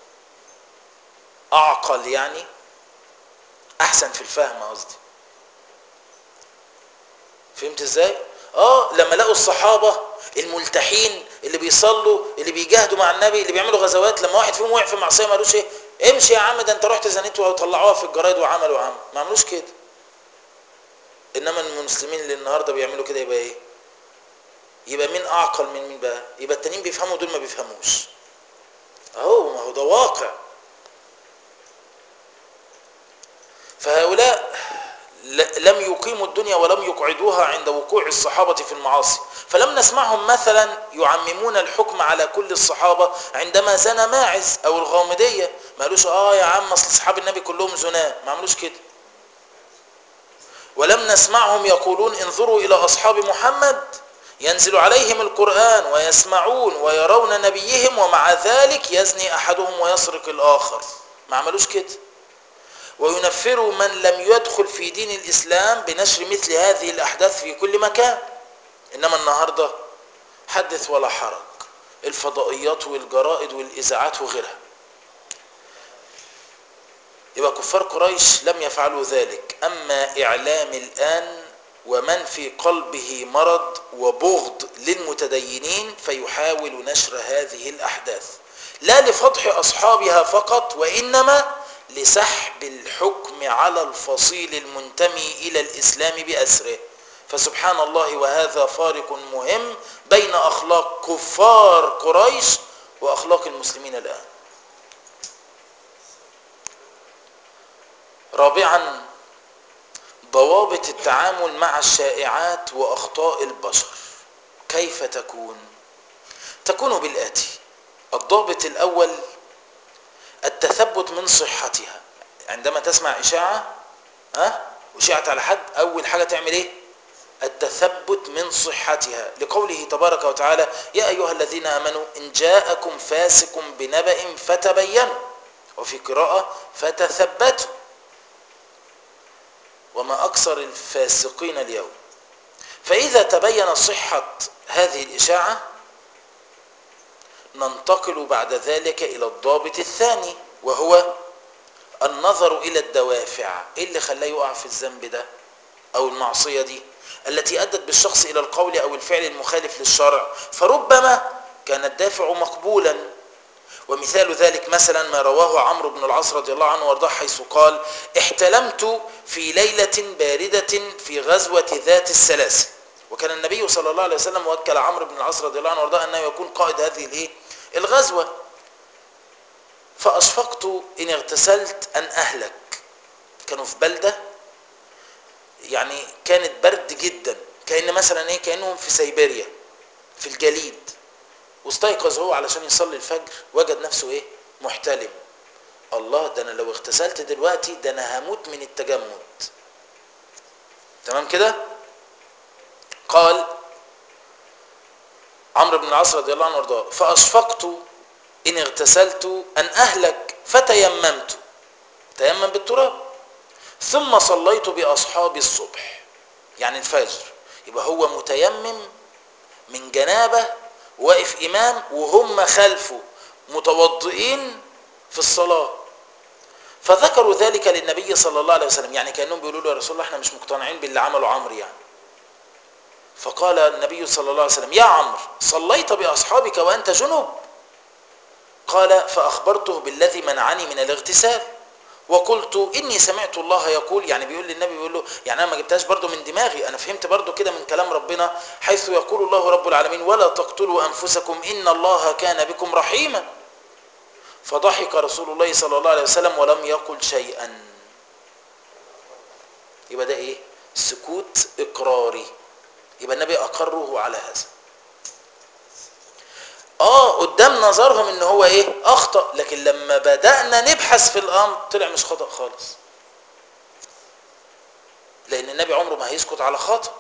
اعقل يعني احسن في الفهم قصدي فهمت ازاي اه لما لقوا الصحابه الملتحين اللي بيصلوا اللي بيجاهدوا مع النبي اللي بيعملوا غزوات لما واحد فيهم وقع في معصيه ما قالوش ايه امشي يا عم ده انت رحت زنيت وطلعوها في الجرايد وعملوا عمل ما عملوش كده انما المسلمين اللي النهارده بيعملوا كده يبقى ايه يبقى مين اعقل من مين بقى يبقى التانيين بيفهموا دول ما بيفهموش اهو ما هو ده واقع فهؤلاء لم يقيموا الدنيا ولم يقعدوها عند وقوع الصحابة في المعاصي فلم نسمعهم مثلا يعممون الحكم على كل الصحابة عندما زنى ماعز أو الغامدية ما قالوش آه يا عم أصل أصحاب النبي كلهم زناة ما عملوش كده ولم نسمعهم يقولون انظروا إلى أصحاب محمد ينزل عليهم القرآن ويسمعون ويرون نبيهم ومع ذلك يزني أحدهم ويسرق الآخر ما عملوش كده وينفروا من لم يدخل في دين الإسلام بنشر مثل هذه الأحداث في كل مكان إنما النهاردة حدث ولا حرج الفضائيات والجرائد والإذاعات وغيرها يبقى كفار قريش لم يفعلوا ذلك أما إعلام الآن ومن في قلبه مرض وبغض للمتدينين فيحاول نشر هذه الأحداث لا لفضح أصحابها فقط وإنما لسحب الحكم على الفصيل المنتمي إلى الإسلام بأسره فسبحان الله وهذا فارق مهم بين أخلاق كفار قريش وأخلاق المسلمين الآن رابعا ضوابط التعامل مع الشائعات واخطاء البشر كيف تكون تكون بالاتي الضابط الاول التثبت من صحتها عندما تسمع اشاعه ها اشاعت على حد اول حاجه تعمل ايه التثبت من صحتها لقوله تبارك وتعالى يا ايها الذين امنوا ان جاءكم فاسق بنبأ فتبينوا وفي قراءه فتثبتوا وما أكثر الفاسقين اليوم فإذا تبين صحة هذه الإشاعة ننتقل بعد ذلك إلى الضابط الثاني وهو النظر إلى الدوافع إيه اللي خلاه يقع في الذنب ده أو المعصية دي التي أدت بالشخص إلى القول أو الفعل المخالف للشرع فربما كان الدافع مقبولا ومثال ذلك مثلا ما رواه عمرو بن العاص رضي الله عنه وارضاه حيث قال احتلمت في ليلة باردة في غزوة ذات السلاسل وكان النبي صلى الله عليه وسلم وكل عمرو بن العاص رضي الله عنه وارضاه انه يكون قائد هذه الايه الغزوة فاشفقت ان اغتسلت ان اهلك كانوا في بلدة يعني كانت برد جدا كأن مثلا ايه كأنهم في سيبيريا في الجليد واستيقظ هو علشان يصلي الفجر وجد نفسه ايه محتلم الله ده انا لو اغتسلت دلوقتي ده انا هموت من التجمد تمام كده قال عمرو بن العاص رضي الله عنه وارضاه فاشفقت ان اغتسلت ان اهلك فتيممت تيمم بالتراب ثم صليت باصحابي الصبح يعني الفجر يبقى هو متيمم من جنابه واقف امام وهم خلفه متوضئين في الصلاه فذكروا ذلك للنبي صلى الله عليه وسلم يعني كانهم بيقولوا له يا رسول الله احنا مش مقتنعين باللي عمله عمرو يعني فقال النبي صلى الله عليه وسلم يا عمرو صليت باصحابك وانت جنب قال فاخبرته بالذي منعني من الاغتسال وقلت اني سمعت الله يقول يعني بيقول للنبي بيقول له يعني انا ما جبتهاش برضو من دماغي انا فهمت برضو كده من كلام ربنا حيث يقول الله رب العالمين ولا تقتلوا انفسكم ان الله كان بكم رحيما فضحك رسول الله صلى الله عليه وسلم ولم يقل شيئا يبقى ده ايه سكوت اقراري يبقى النبي اقره على هذا اه قدام نظرهم ان هو ايه اخطا لكن لما بدانا نبحث في الامر طلع مش خطا خالص لان النبي عمره ما هيسكت على خطا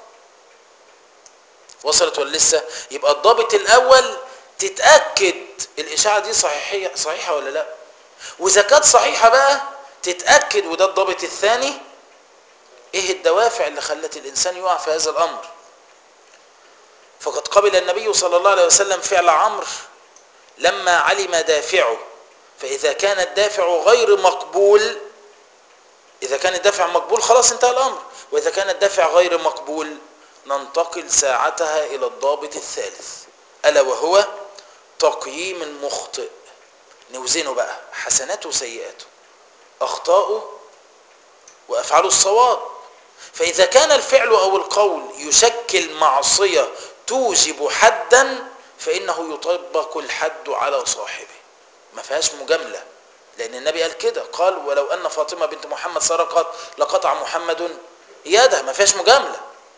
وصلت ولا لسه يبقى الضابط الاول تتاكد الاشاعه دي صحيحيه صحيحه ولا لا واذا كانت صحيحه بقى تتاكد وده الضابط الثاني ايه الدوافع اللي خلت الانسان يقع في هذا الامر فقد قبل النبي صلى الله عليه وسلم فعل عمرو لما علم دافعه فإذا كان الدافع غير مقبول إذا كان الدافع مقبول خلاص انتهى الأمر وإذا كان الدافع غير مقبول ننتقل ساعتها إلى الضابط الثالث ألا وهو تقييم المخطئ نوزنه بقى حسناته وسيئاته أخطاؤه وأفعاله الصواب فإذا كان الفعل أو القول يشكل معصية توجب حدا فإنه يطبق الحد على صاحبه ما فيهاش مجاملة لأن النبي قال كده قال ولو أن فاطمة بنت محمد سرقت لقطع محمد يده ما فيهاش مجاملة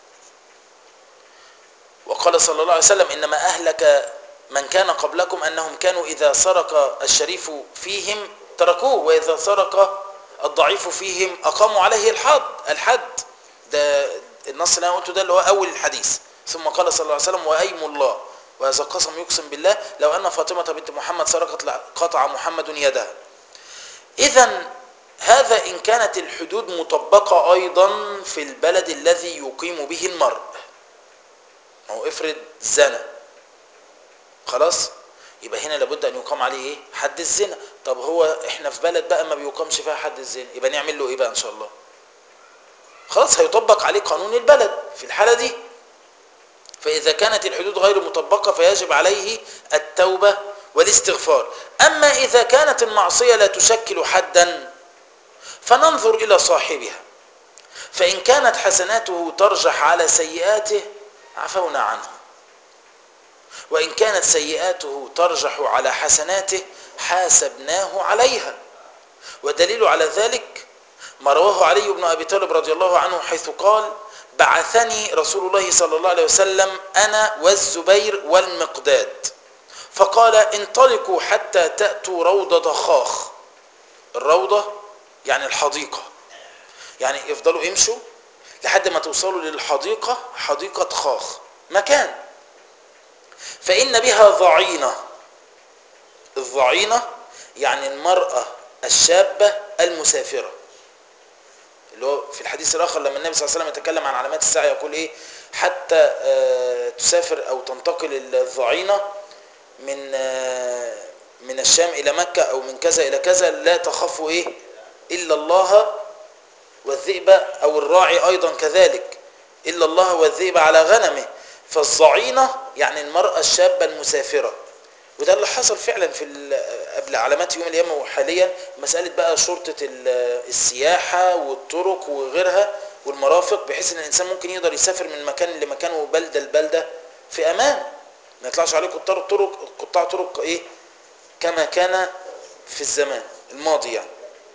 وقال صلى الله عليه وسلم إنما أهلك من كان قبلكم أنهم كانوا إذا سرق الشريف فيهم تركوه وإذا سرق الضعيف فيهم أقاموا عليه الحد الحد ده النص اللي أنا قلته ده اللي هو أول الحديث ثم قال صلى الله عليه وسلم وأيم الله وهذا قسم يقسم بالله لو أن فاطمة بنت محمد سرقت قطع محمد يدها إذا هذا إن كانت الحدود مطبقة أيضا في البلد الذي يقيم به المرء هو افرض زنا خلاص يبقى هنا لابد أن يقام عليه إيه؟ حد الزنا طب هو إحنا في بلد بقى ما بيقامش فيها حد الزنا يبقى نعمل له إيه بقى إن شاء الله خلاص هيطبق عليه قانون البلد في الحالة دي فإذا كانت الحدود غير مطبقة فيجب عليه التوبة والاستغفار أما إذا كانت المعصية لا تشكل حدا فننظر إلى صاحبها فإن كانت حسناته ترجح على سيئاته عفونا عنه وإن كانت سيئاته ترجح على حسناته حاسبناه عليها ودليل على ذلك ما رواه علي بن أبي طالب رضي الله عنه حيث قال بعثني رسول الله صلى الله عليه وسلم أنا والزبير والمقداد فقال انطلقوا حتى تأتوا روضة خاخ الروضة يعني الحديقة يعني افضلوا امشوا لحد ما توصلوا للحديقة حديقة خاخ مكان فإن بها ضعينة الضعينة يعني المرأة الشابة المسافرة اللي هو في الحديث الآخر لما النبي صلى الله عليه وسلم يتكلم عن علامات الساعة يقول إيه حتى آه تسافر أو تنتقل الضعينة من آه من الشام إلى مكة أو من كذا إلى كذا لا تخافوا إيه إلا الله والذئب أو الراعي أيضا كذلك إلا الله والذئب على غنمه فالضعينة يعني المرأة الشابة المسافرة وده اللي حصل فعلا في قبل علامات يوم القيامة وحاليا مسألة بقى شرطة السياحة والطرق وغيرها والمرافق بحيث ان الانسان ممكن يقدر يسافر من مكان لمكان وبلدة لبلدة في امان ما يطلعش عليه قطاع طرق قطاع طرق ايه كما كان في الزمان الماضي يعني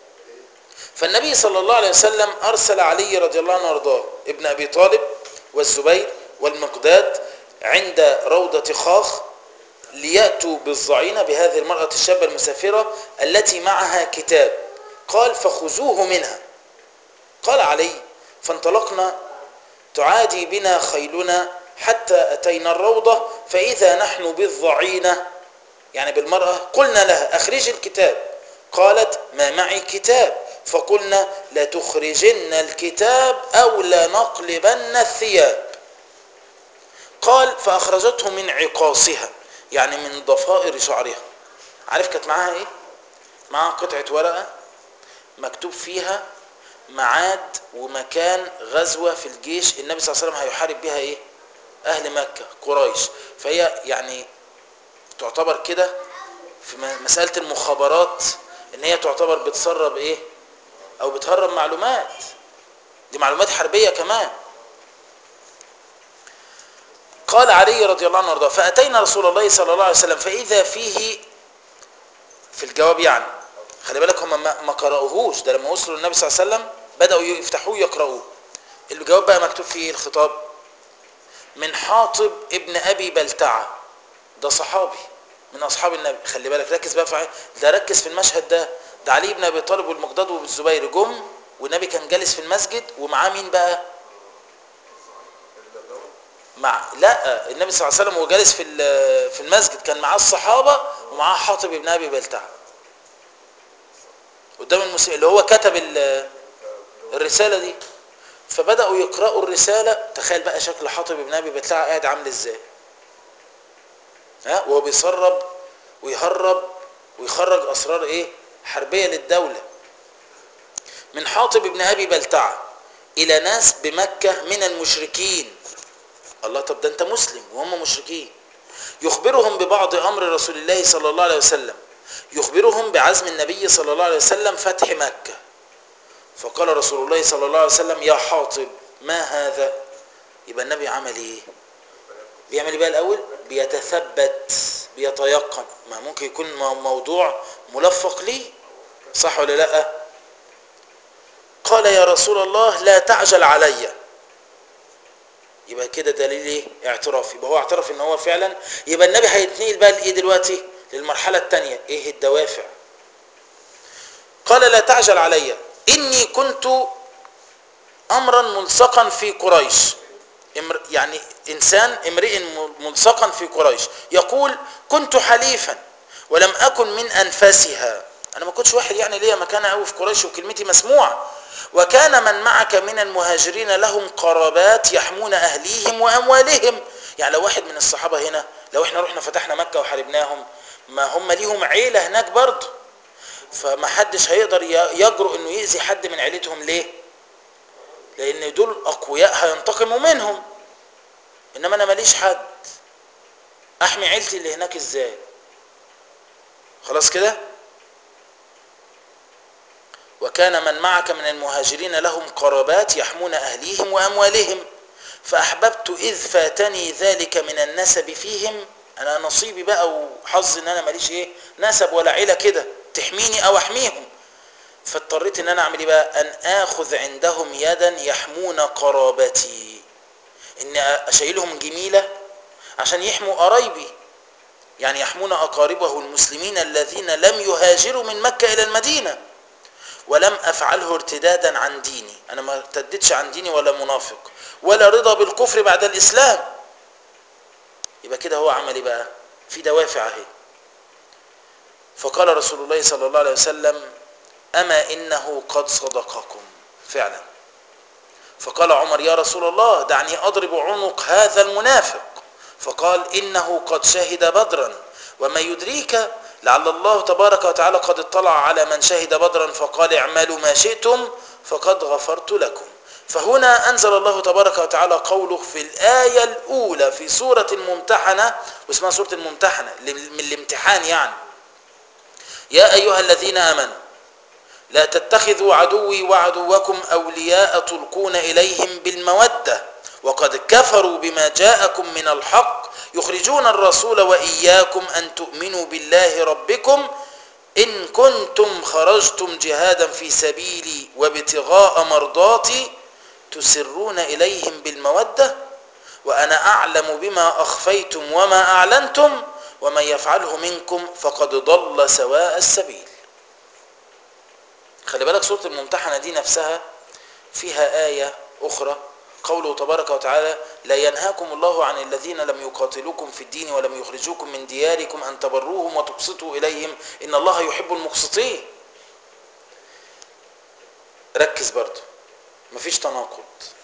فالنبي صلى الله عليه وسلم ارسل علي رضي الله عنه وارضاه ابن ابي طالب والزبير والمقداد عند روضة خاخ ليأتوا بالضعينة بهذه المرأة الشابة المسافرة التي معها كتاب قال فخذوه منها قال علي فانطلقنا تعادي بنا خيلنا حتى أتينا الروضة فإذا نحن بالضعينة يعني بالمرأة قلنا لها أخرج الكتاب قالت ما معي كتاب فقلنا لتخرجن الكتاب أو لنقلبن الثياب قال فأخرجته من عقاصها يعني من ضفائر شعرها عارف كانت معاها ايه معاها قطعة ورقة مكتوب فيها ميعاد ومكان غزوة في الجيش النبي صلى الله عليه وسلم هيحارب بها ايه اهل مكة قريش فهي يعني تعتبر كده في مسألة المخابرات ان هي تعتبر بتسرب ايه او بتهرب معلومات دي معلومات حربية كمان قال علي رضي الله عنه وارضاه فأتينا رسول الله صلى الله عليه وسلم فإذا فيه في الجواب يعني خلي بالك هم ما قرأوهوش ده لما وصلوا للنبي صلى الله عليه وسلم بدأوا يفتحوه يقرأوه الجواب بقى مكتوب فيه الخطاب من حاطب ابن أبي بلتعة ده صحابي من أصحاب النبي خلي بالك ركز بقى في ده ركز في المشهد ده ده علي بن أبي طالب والمقداد والزبير جم والنبي كان جالس في المسجد ومعاه مين بقى مع لا النبي صلى الله عليه وسلم وهو جالس في في المسجد كان معاه الصحابه ومعاه حاطب ابن ابي بلتعه قدام المسلم اللي هو كتب الرساله دي فبداوا يقراوا الرساله تخيل بقى شكل حاطب ابن ابي بلتعه قاعد عامل ازاي ها وهو بيسرب ويهرب ويخرج اسرار ايه حربيه للدوله من حاطب ابن ابي بلتعه الى ناس بمكه من المشركين الله طب ده انت مسلم وهم مشركين يخبرهم ببعض امر رسول الله صلى الله عليه وسلم يخبرهم بعزم النبي صلى الله عليه وسلم فتح مكة فقال رسول الله صلى الله عليه وسلم يا حاطب ما هذا يبقى النبي عمل ايه بيعمل ايه بقى الاول بيتثبت بيتيقن ما ممكن يكون موضوع ملفق ليه صح ولا لا قال يا رسول الله لا تعجل عليّ يبقى كده دليل ايه اعتراف يبقى هو اعترف ان هو فعلا يبقى النبي هيتنقل بقى لايه دلوقتي للمرحله الثانيه ايه الدوافع قال لا تعجل علي اني كنت امرا ملصقا في قريش يعني انسان امرئ ملصقا في قريش يقول كنت حليفا ولم اكن من انفاسها انا ما كنتش واحد يعني ليا مكانه قوي في قريش وكلمتي مسموعه وكان من معك من المهاجرين لهم قرابات يحمون أهليهم وأموالهم يعني لو واحد من الصحابة هنا لو احنا رحنا فتحنا مكة وحاربناهم ما هم ليهم عيلة هناك برضه فما حدش هيقدر يجرؤ انه يأذي حد من عيلتهم ليه لان دول اقوياء هينتقموا منهم انما انا ماليش حد احمي عيلتي اللي هناك ازاي خلاص كده وكان من معك من المهاجرين لهم قرابات يحمون أهليهم وأموالهم فأحببت إذ فاتني ذلك من النسب فيهم أنا نصيبي بقى وحظ إن أنا ماليش إيه نسب ولا عيلة كده تحميني أو أحميهم فاضطريت ان انا اعمل ايه بقى ان اخذ عندهم يدا يحمون قرابتي ان اشيلهم جميلة عشان يحموا قرايبي يعني يحمون اقاربه المسلمين الذين لم يهاجروا من مكة الى المدينة ولم افعله ارتدادا عن ديني انا ما ارتدتش عن ديني ولا منافق ولا رضا بالكفر بعد الاسلام يبقى كده هو عمل ايه بقى في دوافع اهي فقال رسول الله صلى الله عليه وسلم اما انه قد صدقكم فعلا فقال عمر يا رسول الله دعني اضرب عنق هذا المنافق فقال انه قد شهد بدرا وما يدريك لعل الله تبارك وتعالى قد اطلع على من شهد بدرا فقال اعملوا ما شئتم فقد غفرت لكم فهنا أنزل الله تبارك وتعالى قوله في الآية الأولى في سورة الممتحنة واسمها سورة الممتحنة من الامتحان يعني يا أيها الذين آمنوا لا تتخذوا عدوي وعدوكم أولياء تلقون إليهم بالمودة وقد كفروا بما جاءكم من الحق يخرجون الرسول وإياكم أن تؤمنوا بالله ربكم إن كنتم خرجتم جهادا في سبيلي وابتغاء مرضاتي تسرون إليهم بالمودة وأنا أعلم بما أخفيتم وما أعلنتم ومن يفعله منكم فقد ضل سواء السبيل خلي بالك سورة الممتحنة دي نفسها فيها آية أخرى قوله تبارك وتعالى لا ينهاكم الله عن الذين لم يقاتلوكم في الدين ولم يخرجوكم من دياركم أن تبروهم وتقسطوا إليهم إن الله يحب المقسطين ركز برضه مفيش تناقض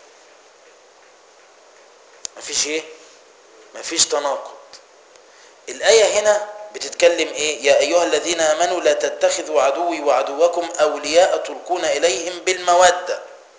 مفيش ايه مفيش تناقض الآية هنا بتتكلم ايه يا أيها الذين آمنوا لا تتخذوا عدوي وعدوكم أولياء تلقون إليهم بالمودة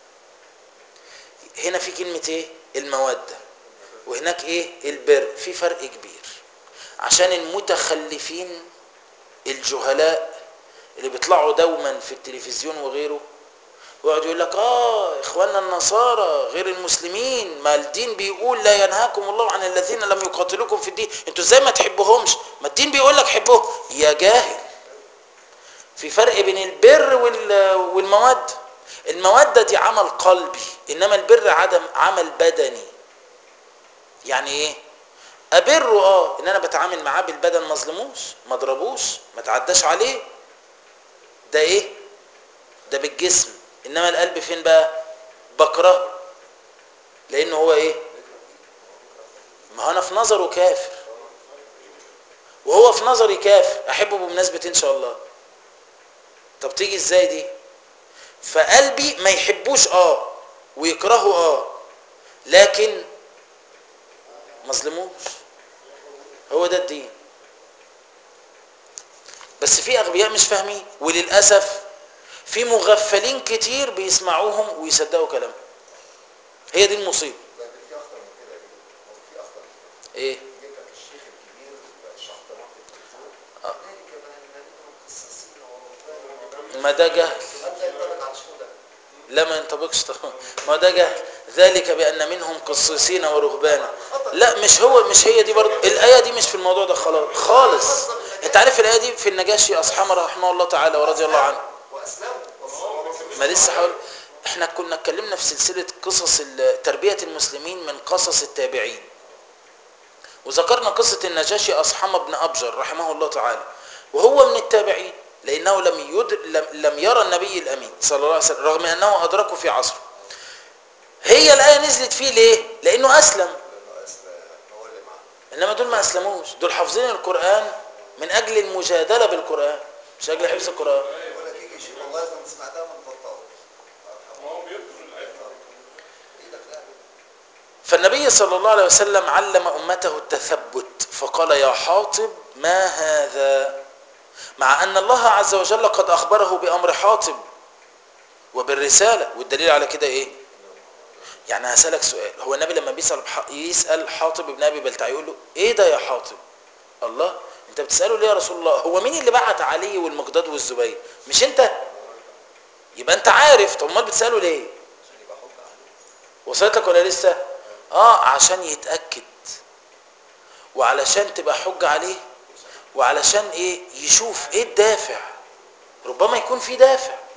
هنا في كلمة ايه المودة وهناك ايه البر في فرق كبير عشان المتخلفين الجهلاء اللي بيطلعوا دوما في التلفزيون وغيره ويقعد يقول لك اه اخواننا النصارى غير المسلمين ما الدين بيقول لا ينهاكم الله عن الذين لم يقاتلوكم في الدين انتوا ازاي ما تحبوهمش ما الدين بيقول لك حبوهم يا جاهل في فرق بين البر والموده الموده دي عمل قلبي انما البر عدم عمل بدني يعني ايه ابره اه ان انا بتعامل معاه بالبدن ما اظلموش ما اضربوش ما تعداش عليه ده ايه ده بالجسم انما القلب فين بقى بكرهه لانه هو ايه ما انا في نظره كافر وهو في نظري كافر احبه بمناسبه ان شاء الله طب تيجي ازاي دي فقلبي ما يحبوش اه ويكرهه اه لكن ما ظلموش هو ده الدين بس في اغبياء مش فاهمين وللاسف في مغفلين كتير بيسمعوهم ويصدقوا كلامهم هي دي المصيبه ده في اخطر من كده يا جدع. هو في اخطر من كده ايه يجيب لك الشيخ الكبير الشحطه في التلفزيون آه. ذلك بان منهم قصاصين ورهبان ما ده جهل انت ينطبق على الشيخ ده لا ما ينطبقش طبعا ما ده جهل ذلك بان منهم قصيصين ورهبانا لا مش هو مش هي دي برضه الايه دي مش في الموضوع ده خلاص خالص انت عارف الايه دي في النجاشي اصحابه رحمه الله تعالى ورضي الله عنه واسلموا ما لسه حاول احنا كنا اتكلمنا في سلسله قصص ال- تربيه المسلمين من قصص التابعين وذكرنا قصه النجاشي اصحم بن ابجر رحمه الله تعالى وهو من التابعين لانه لم يدر لم, لم يرى النبي الامين صلى الله عليه وسلم رغم انه ادركه في عصره هي الايه نزلت فيه ليه لانه اسلم لانه اسلم هو اللي معاه انما دول ما اسلموش دول حافظين القران من اجل المجادله بالقران مش اجل حفظ القران يقول لك يجي شيء والله اذا ما سمعتها من بطال ما هو بيدخل العبرة ايدك لا فالنبي صلى الله عليه وسلم علم امته التثبت فقال يا حاطب ما هذا مع ان الله عز وجل قد اخبره بامر حاطب وبالرساله والدليل على كده ايه يعني هسالك سؤال هو النبي لما بيسال يسال حاطب بن ابي بلتع يقول له ايه ده يا حاطب الله انت بتساله ليه يا رسول الله هو مين اللي بعت علي والمقداد والزبير مش انت يبقى انت عارف طب امال بتساله ليه عشان يبقى حب عليه وصلت لك ولا لسه اه عشان يتاكد وعلشان تبقى حجه عليه وعلشان ايه يشوف ايه الدافع ربما يكون في دافع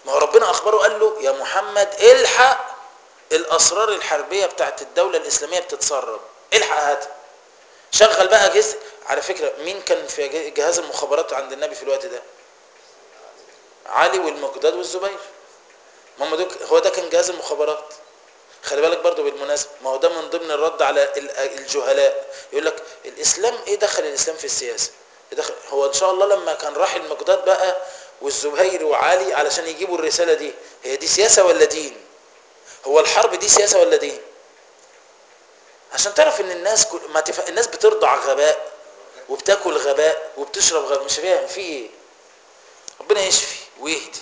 ما هو ربنا اخبره قال له يا محمد الحق الاسرار الحربيه بتاعت الدوله الاسلاميه بتتسرب الحق هاتها شغل بقى جزء على فكره مين كان في جهاز المخابرات عند النبي في الوقت ده علي والمقداد والزبير ما هم دول هو ده كان جهاز المخابرات خلي بالك برضو بالمناسبه ما هو ده من ضمن الرد على ال- الجهلاء يقول لك الاسلام ايه دخل الاسلام في السياسه دخل هو ان شاء الله لما كان راح المقداد بقى والزبير وعلي علشان يجيبوا الرساله دي هي دي سياسه ولا دين هو الحرب دي سياسه ولا دين عشان تعرف ان الناس كل... ما تف... الناس بترضع غباء وبتاكل غباء وبتشرب غباء مش فاهم في ايه ربنا يشفي ويهدي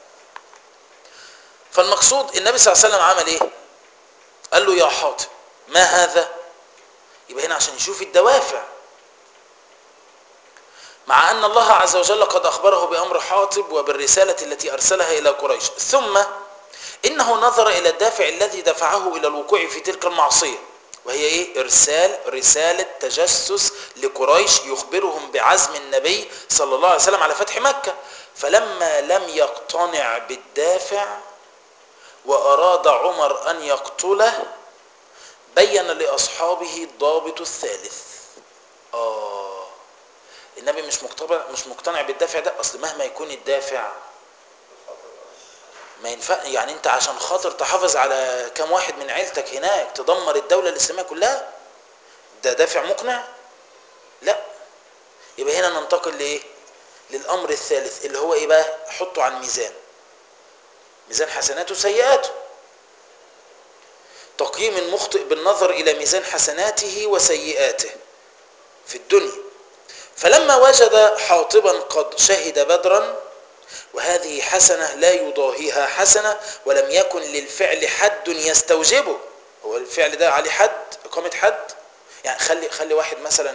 فالمقصود النبي صلى الله عليه وسلم عمل ايه قال له يا حاطب ما هذا يبقى هنا عشان يشوف الدوافع مع أن الله عز وجل قد أخبره بأمر حاطب وبالرسالة التي أرسلها إلى قريش ثم إنه نظر إلى الدافع الذي دفعه إلى الوقوع في تلك المعصية وهي إيه؟ إرسال رسالة تجسس لقريش يخبرهم بعزم النبي صلى الله عليه وسلم على فتح مكة فلما لم يقتنع بالدافع وأراد عمر أن يقتله بين لأصحابه الضابط الثالث آه النبي مش مقتنع مش مقتنع بالدافع ده أصل مهما يكون الدافع ما ينفع يعني انت عشان خاطر تحافظ على كام واحد من عيلتك هناك تدمر الدولة الإسلامية كلها ده دافع مقنع لا يبقى هنا ننتقل لإيه للأمر الثالث اللي هو إيه بقى حطه على الميزان ميزان حسناته وسيئاته تقييم المخطئ بالنظر إلى ميزان حسناته وسيئاته في الدنيا فلما وجد حاطبا قد شهد بدرا وهذه حسنة لا يضاهيها حسنة ولم يكن للفعل حد يستوجبه هو الفعل ده عليه حد إقامة حد يعني خلي خلي واحد مثلا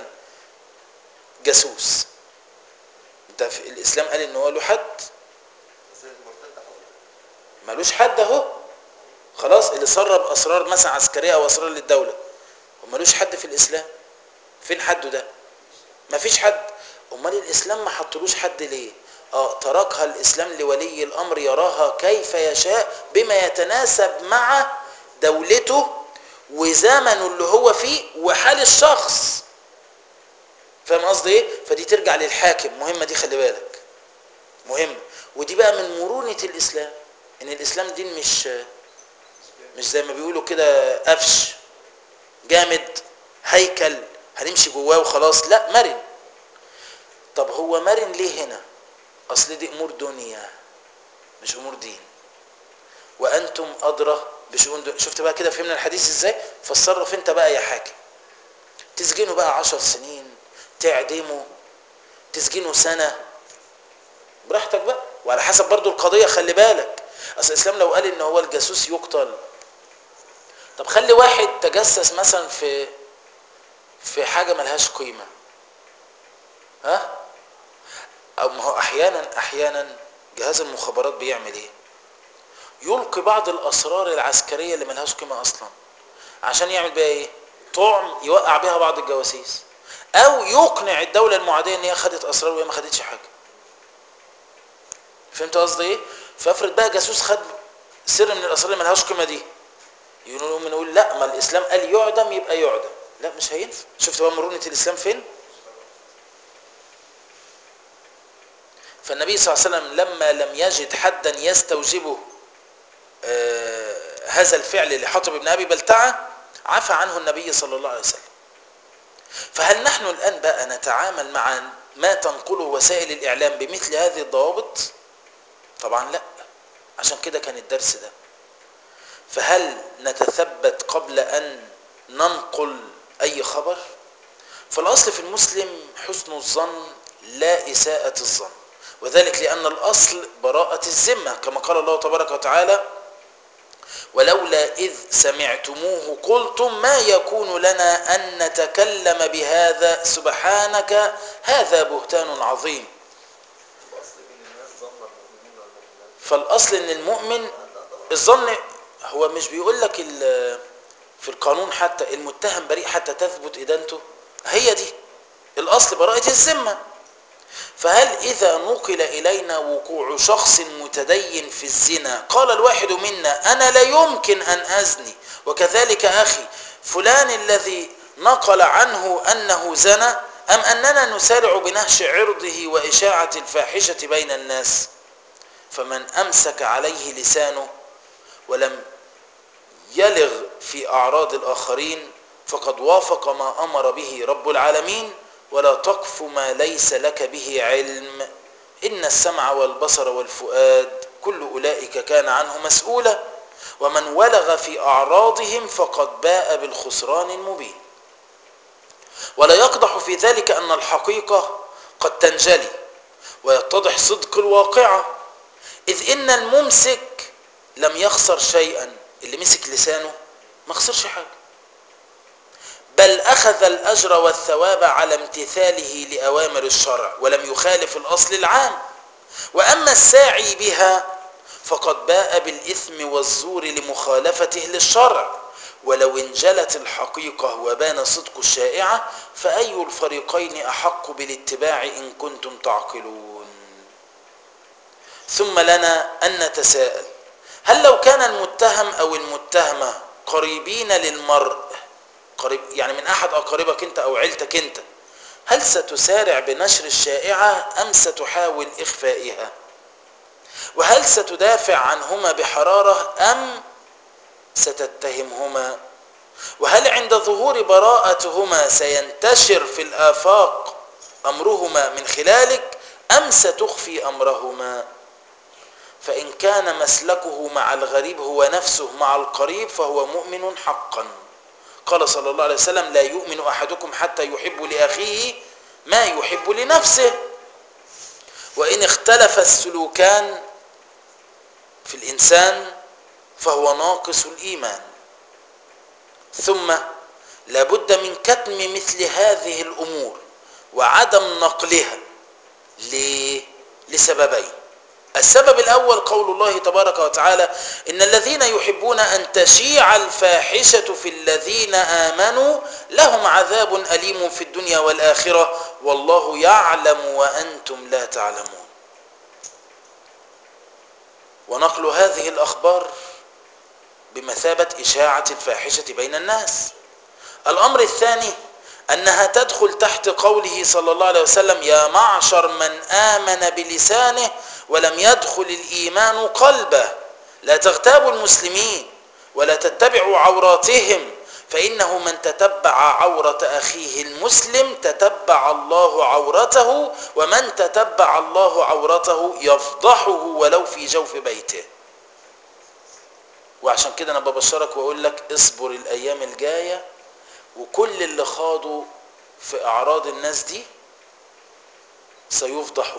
جاسوس ده في الإسلام قال إن هو له حد بس المرتد حر ملوش حد اهو خلاص اللي سرب اسرار مثلا عسكريه او اسرار للدوله هو ملوش حد في الاسلام فين حده ده مفيش حد امال الاسلام ما حطلوش حد ليه اه تركها الاسلام لولي الامر يراها كيف يشاء بما يتناسب مع دولته وزمنه اللي هو فيه وحال الشخص فاهم قصدي ايه فدي ترجع للحاكم مهمه دي خلي بالك مهمه ودي بقى من مرونه الاسلام ان الاسلام دين مش مش زي ما بيقولوا كده قفش جامد هيكل هنمشي جواه وخلاص لا مرن طب هو مرن ليه هنا اصل دي امور دنيا مش امور دين وانتم ادرى بشؤون دنيا شفت بقى كده فهمنا الحديث ازاي فتصرف انت بقى يا حاكم تسجنه بقى عشر سنين تعدمه تسجنه سنه براحتك بقى وعلى حسب برضو القضيه خلي بالك اصل الاسلام لو قال ان هو الجاسوس يقتل طب خلي واحد تجسس مثلا في في حاجه ملهاش قيمه ها او ما هو احيانا احيانا جهاز المخابرات بيعمل ايه يلقي بعض الاسرار العسكريه اللي ملهاش قيمه اصلا عشان يعمل بيها ايه طعم يوقع بيها بعض الجواسيس او يقنع الدوله المعاديه ان هي خدت اسرار وهي ما خدتش حاجه فهمت قصدي ايه فافرض بقى جاسوس خد سر من الاسرار اللي ملهاش قيمه دي يقولوا نقول لا ما الاسلام قال يعدم يبقى يعدم لا مش هينفع شفت بقى مرونه الاسلام فين فالنبي صلى الله عليه وسلم لما لم يجد حدا يستوجبه آه هذا الفعل لحطب بن ابي بلتعه عفى عنه النبي صلى الله عليه وسلم فهل نحن الان بقى نتعامل مع ما تنقله وسائل الاعلام بمثل هذه الضوابط طبعا لا عشان كده كان الدرس ده فهل نتثبت قبل ان ننقل اي خبر فالاصل في المسلم حسن الظن لا اساءه الظن وذلك لان الاصل براءه الذمه كما قال الله تبارك وتعالى ولولا اذ سمعتموه قلتم ما يكون لنا ان نتكلم بهذا سبحانك هذا بهتان عظيم الاصل بين الناس ظن المؤمنون والمؤمنات فالاصل ان المؤمن لا طبعا الظن هو مش بيقول لك ال- في القانون حتى المتهم بريء حتى تثبت ادانته هي دي الاصل براءة الذمة فهل إذا نقل إلينا وقوع شخص متدين في الزنا قال الواحد منا أنا لا يمكن أن أزني وكذلك أخي فلان الذي نقل عنه أنه زنى أم أننا نسارع بنهش عرضه وإشاعة الفاحشة بين الناس فمن أمسك عليه لسانه ولم يلغ في أعراض الآخرين فقد وافق ما أمر به رب العالمين ولا تقف ما ليس لك به علم إن السمع والبصر والفؤاد كل أولئك كان عنه مسؤولا ومن ولغ في أعراضهم فقد باء بالخسران المبين ولا يقدح في ذلك أن الحقيقة قد تنجلي ويتضح صدق الواقعة إذ إن الممسك لم يخسر شيئا اللي مسك لسانه ما خسرش حاجة بل أخذ الأجر والثواب على امتثاله لأوامر الشرع ولم يخالف الأصل العام وأما الساعي بها فقد باء بالإثم والزور لمخالفته للشرع ولو انجلت الحقيقة وبان صدق الشائعة فأي الفريقين أحق بالاتباع إن كنتم تعقلون ثم لنا أن نتساءل هل لو كان المتهم أو المتهمة قريبين للمرء قريب يعني من أحد أقاربك أنت أو عيلتك أنت هل ستسارع بنشر الشائعة أم ستحاول إخفائها وهل ستدافع عنهما بحرارة أم ستتهمهما وهل عند ظهور براءتهما سينتشر في الآفاق أمرهما من خلالك أم ستخفي أمرهما فإن كان مسلكه مع الغريب هو نفسه مع القريب فهو مؤمن حقا قال صلى الله عليه وسلم لا يؤمن أحدكم حتى يحب لأخيه ما يحب لنفسه وإن اختلف السلوكان في الإنسان فهو ناقص الإيمان ثم لابد من كتم مثل هذه الأمور وعدم نقلها ليه؟ لسببين السبب الأول قول الله تبارك وتعالى إن الذين يحبون أن تشيع الفاحشة في الذين آمنوا لهم عذاب أليم في الدنيا والآخرة والله يعلم وأنتم لا تعلمون ونقل هذه الأخبار بمثابة إشاعة الفاحشة بين الناس الأمر الثاني أنها تدخل تحت قوله صلى الله عليه وسلم يا معشر من آمن بلسانه ولم يدخل الإيمان قلبه لا تغتابوا المسلمين ولا تتبعوا عوراتهم فإنه من تتبع عورة أخيه المسلم تتبع الله عورته ومن تتبع الله عورته يفضحه ولو في جوف بيته وعشان كده أنا ببشرك وأقول لك اصبر الأيام الجاية وكل اللي خاضوا في أعراض الناس دي سيفضحوا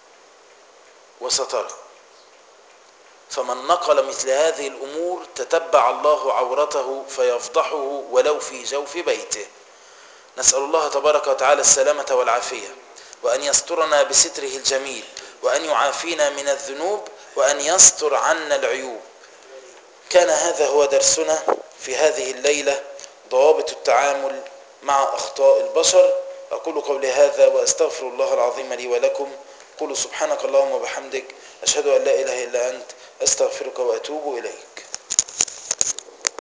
وسترى فمن نقل مثل هذه الأمور تتبع الله عورته فيفضحه ولو في جوف بيته نسأل الله تبارك وتعالى السلامة والعافية وأن يسترنا بستره الجميل وأن يعافينا من الذنوب وأن يستر عنا العيوب كان هذا هو درسنا في هذه الليلة ضوابط التعامل مع أخطاء البشر أقول قولي هذا وأستغفر الله العظيم لي ولكم قولوا سبحانك اللهم وبحمدك أشهد أن لا إله إلا أنت أستغفرك وأتوب إليك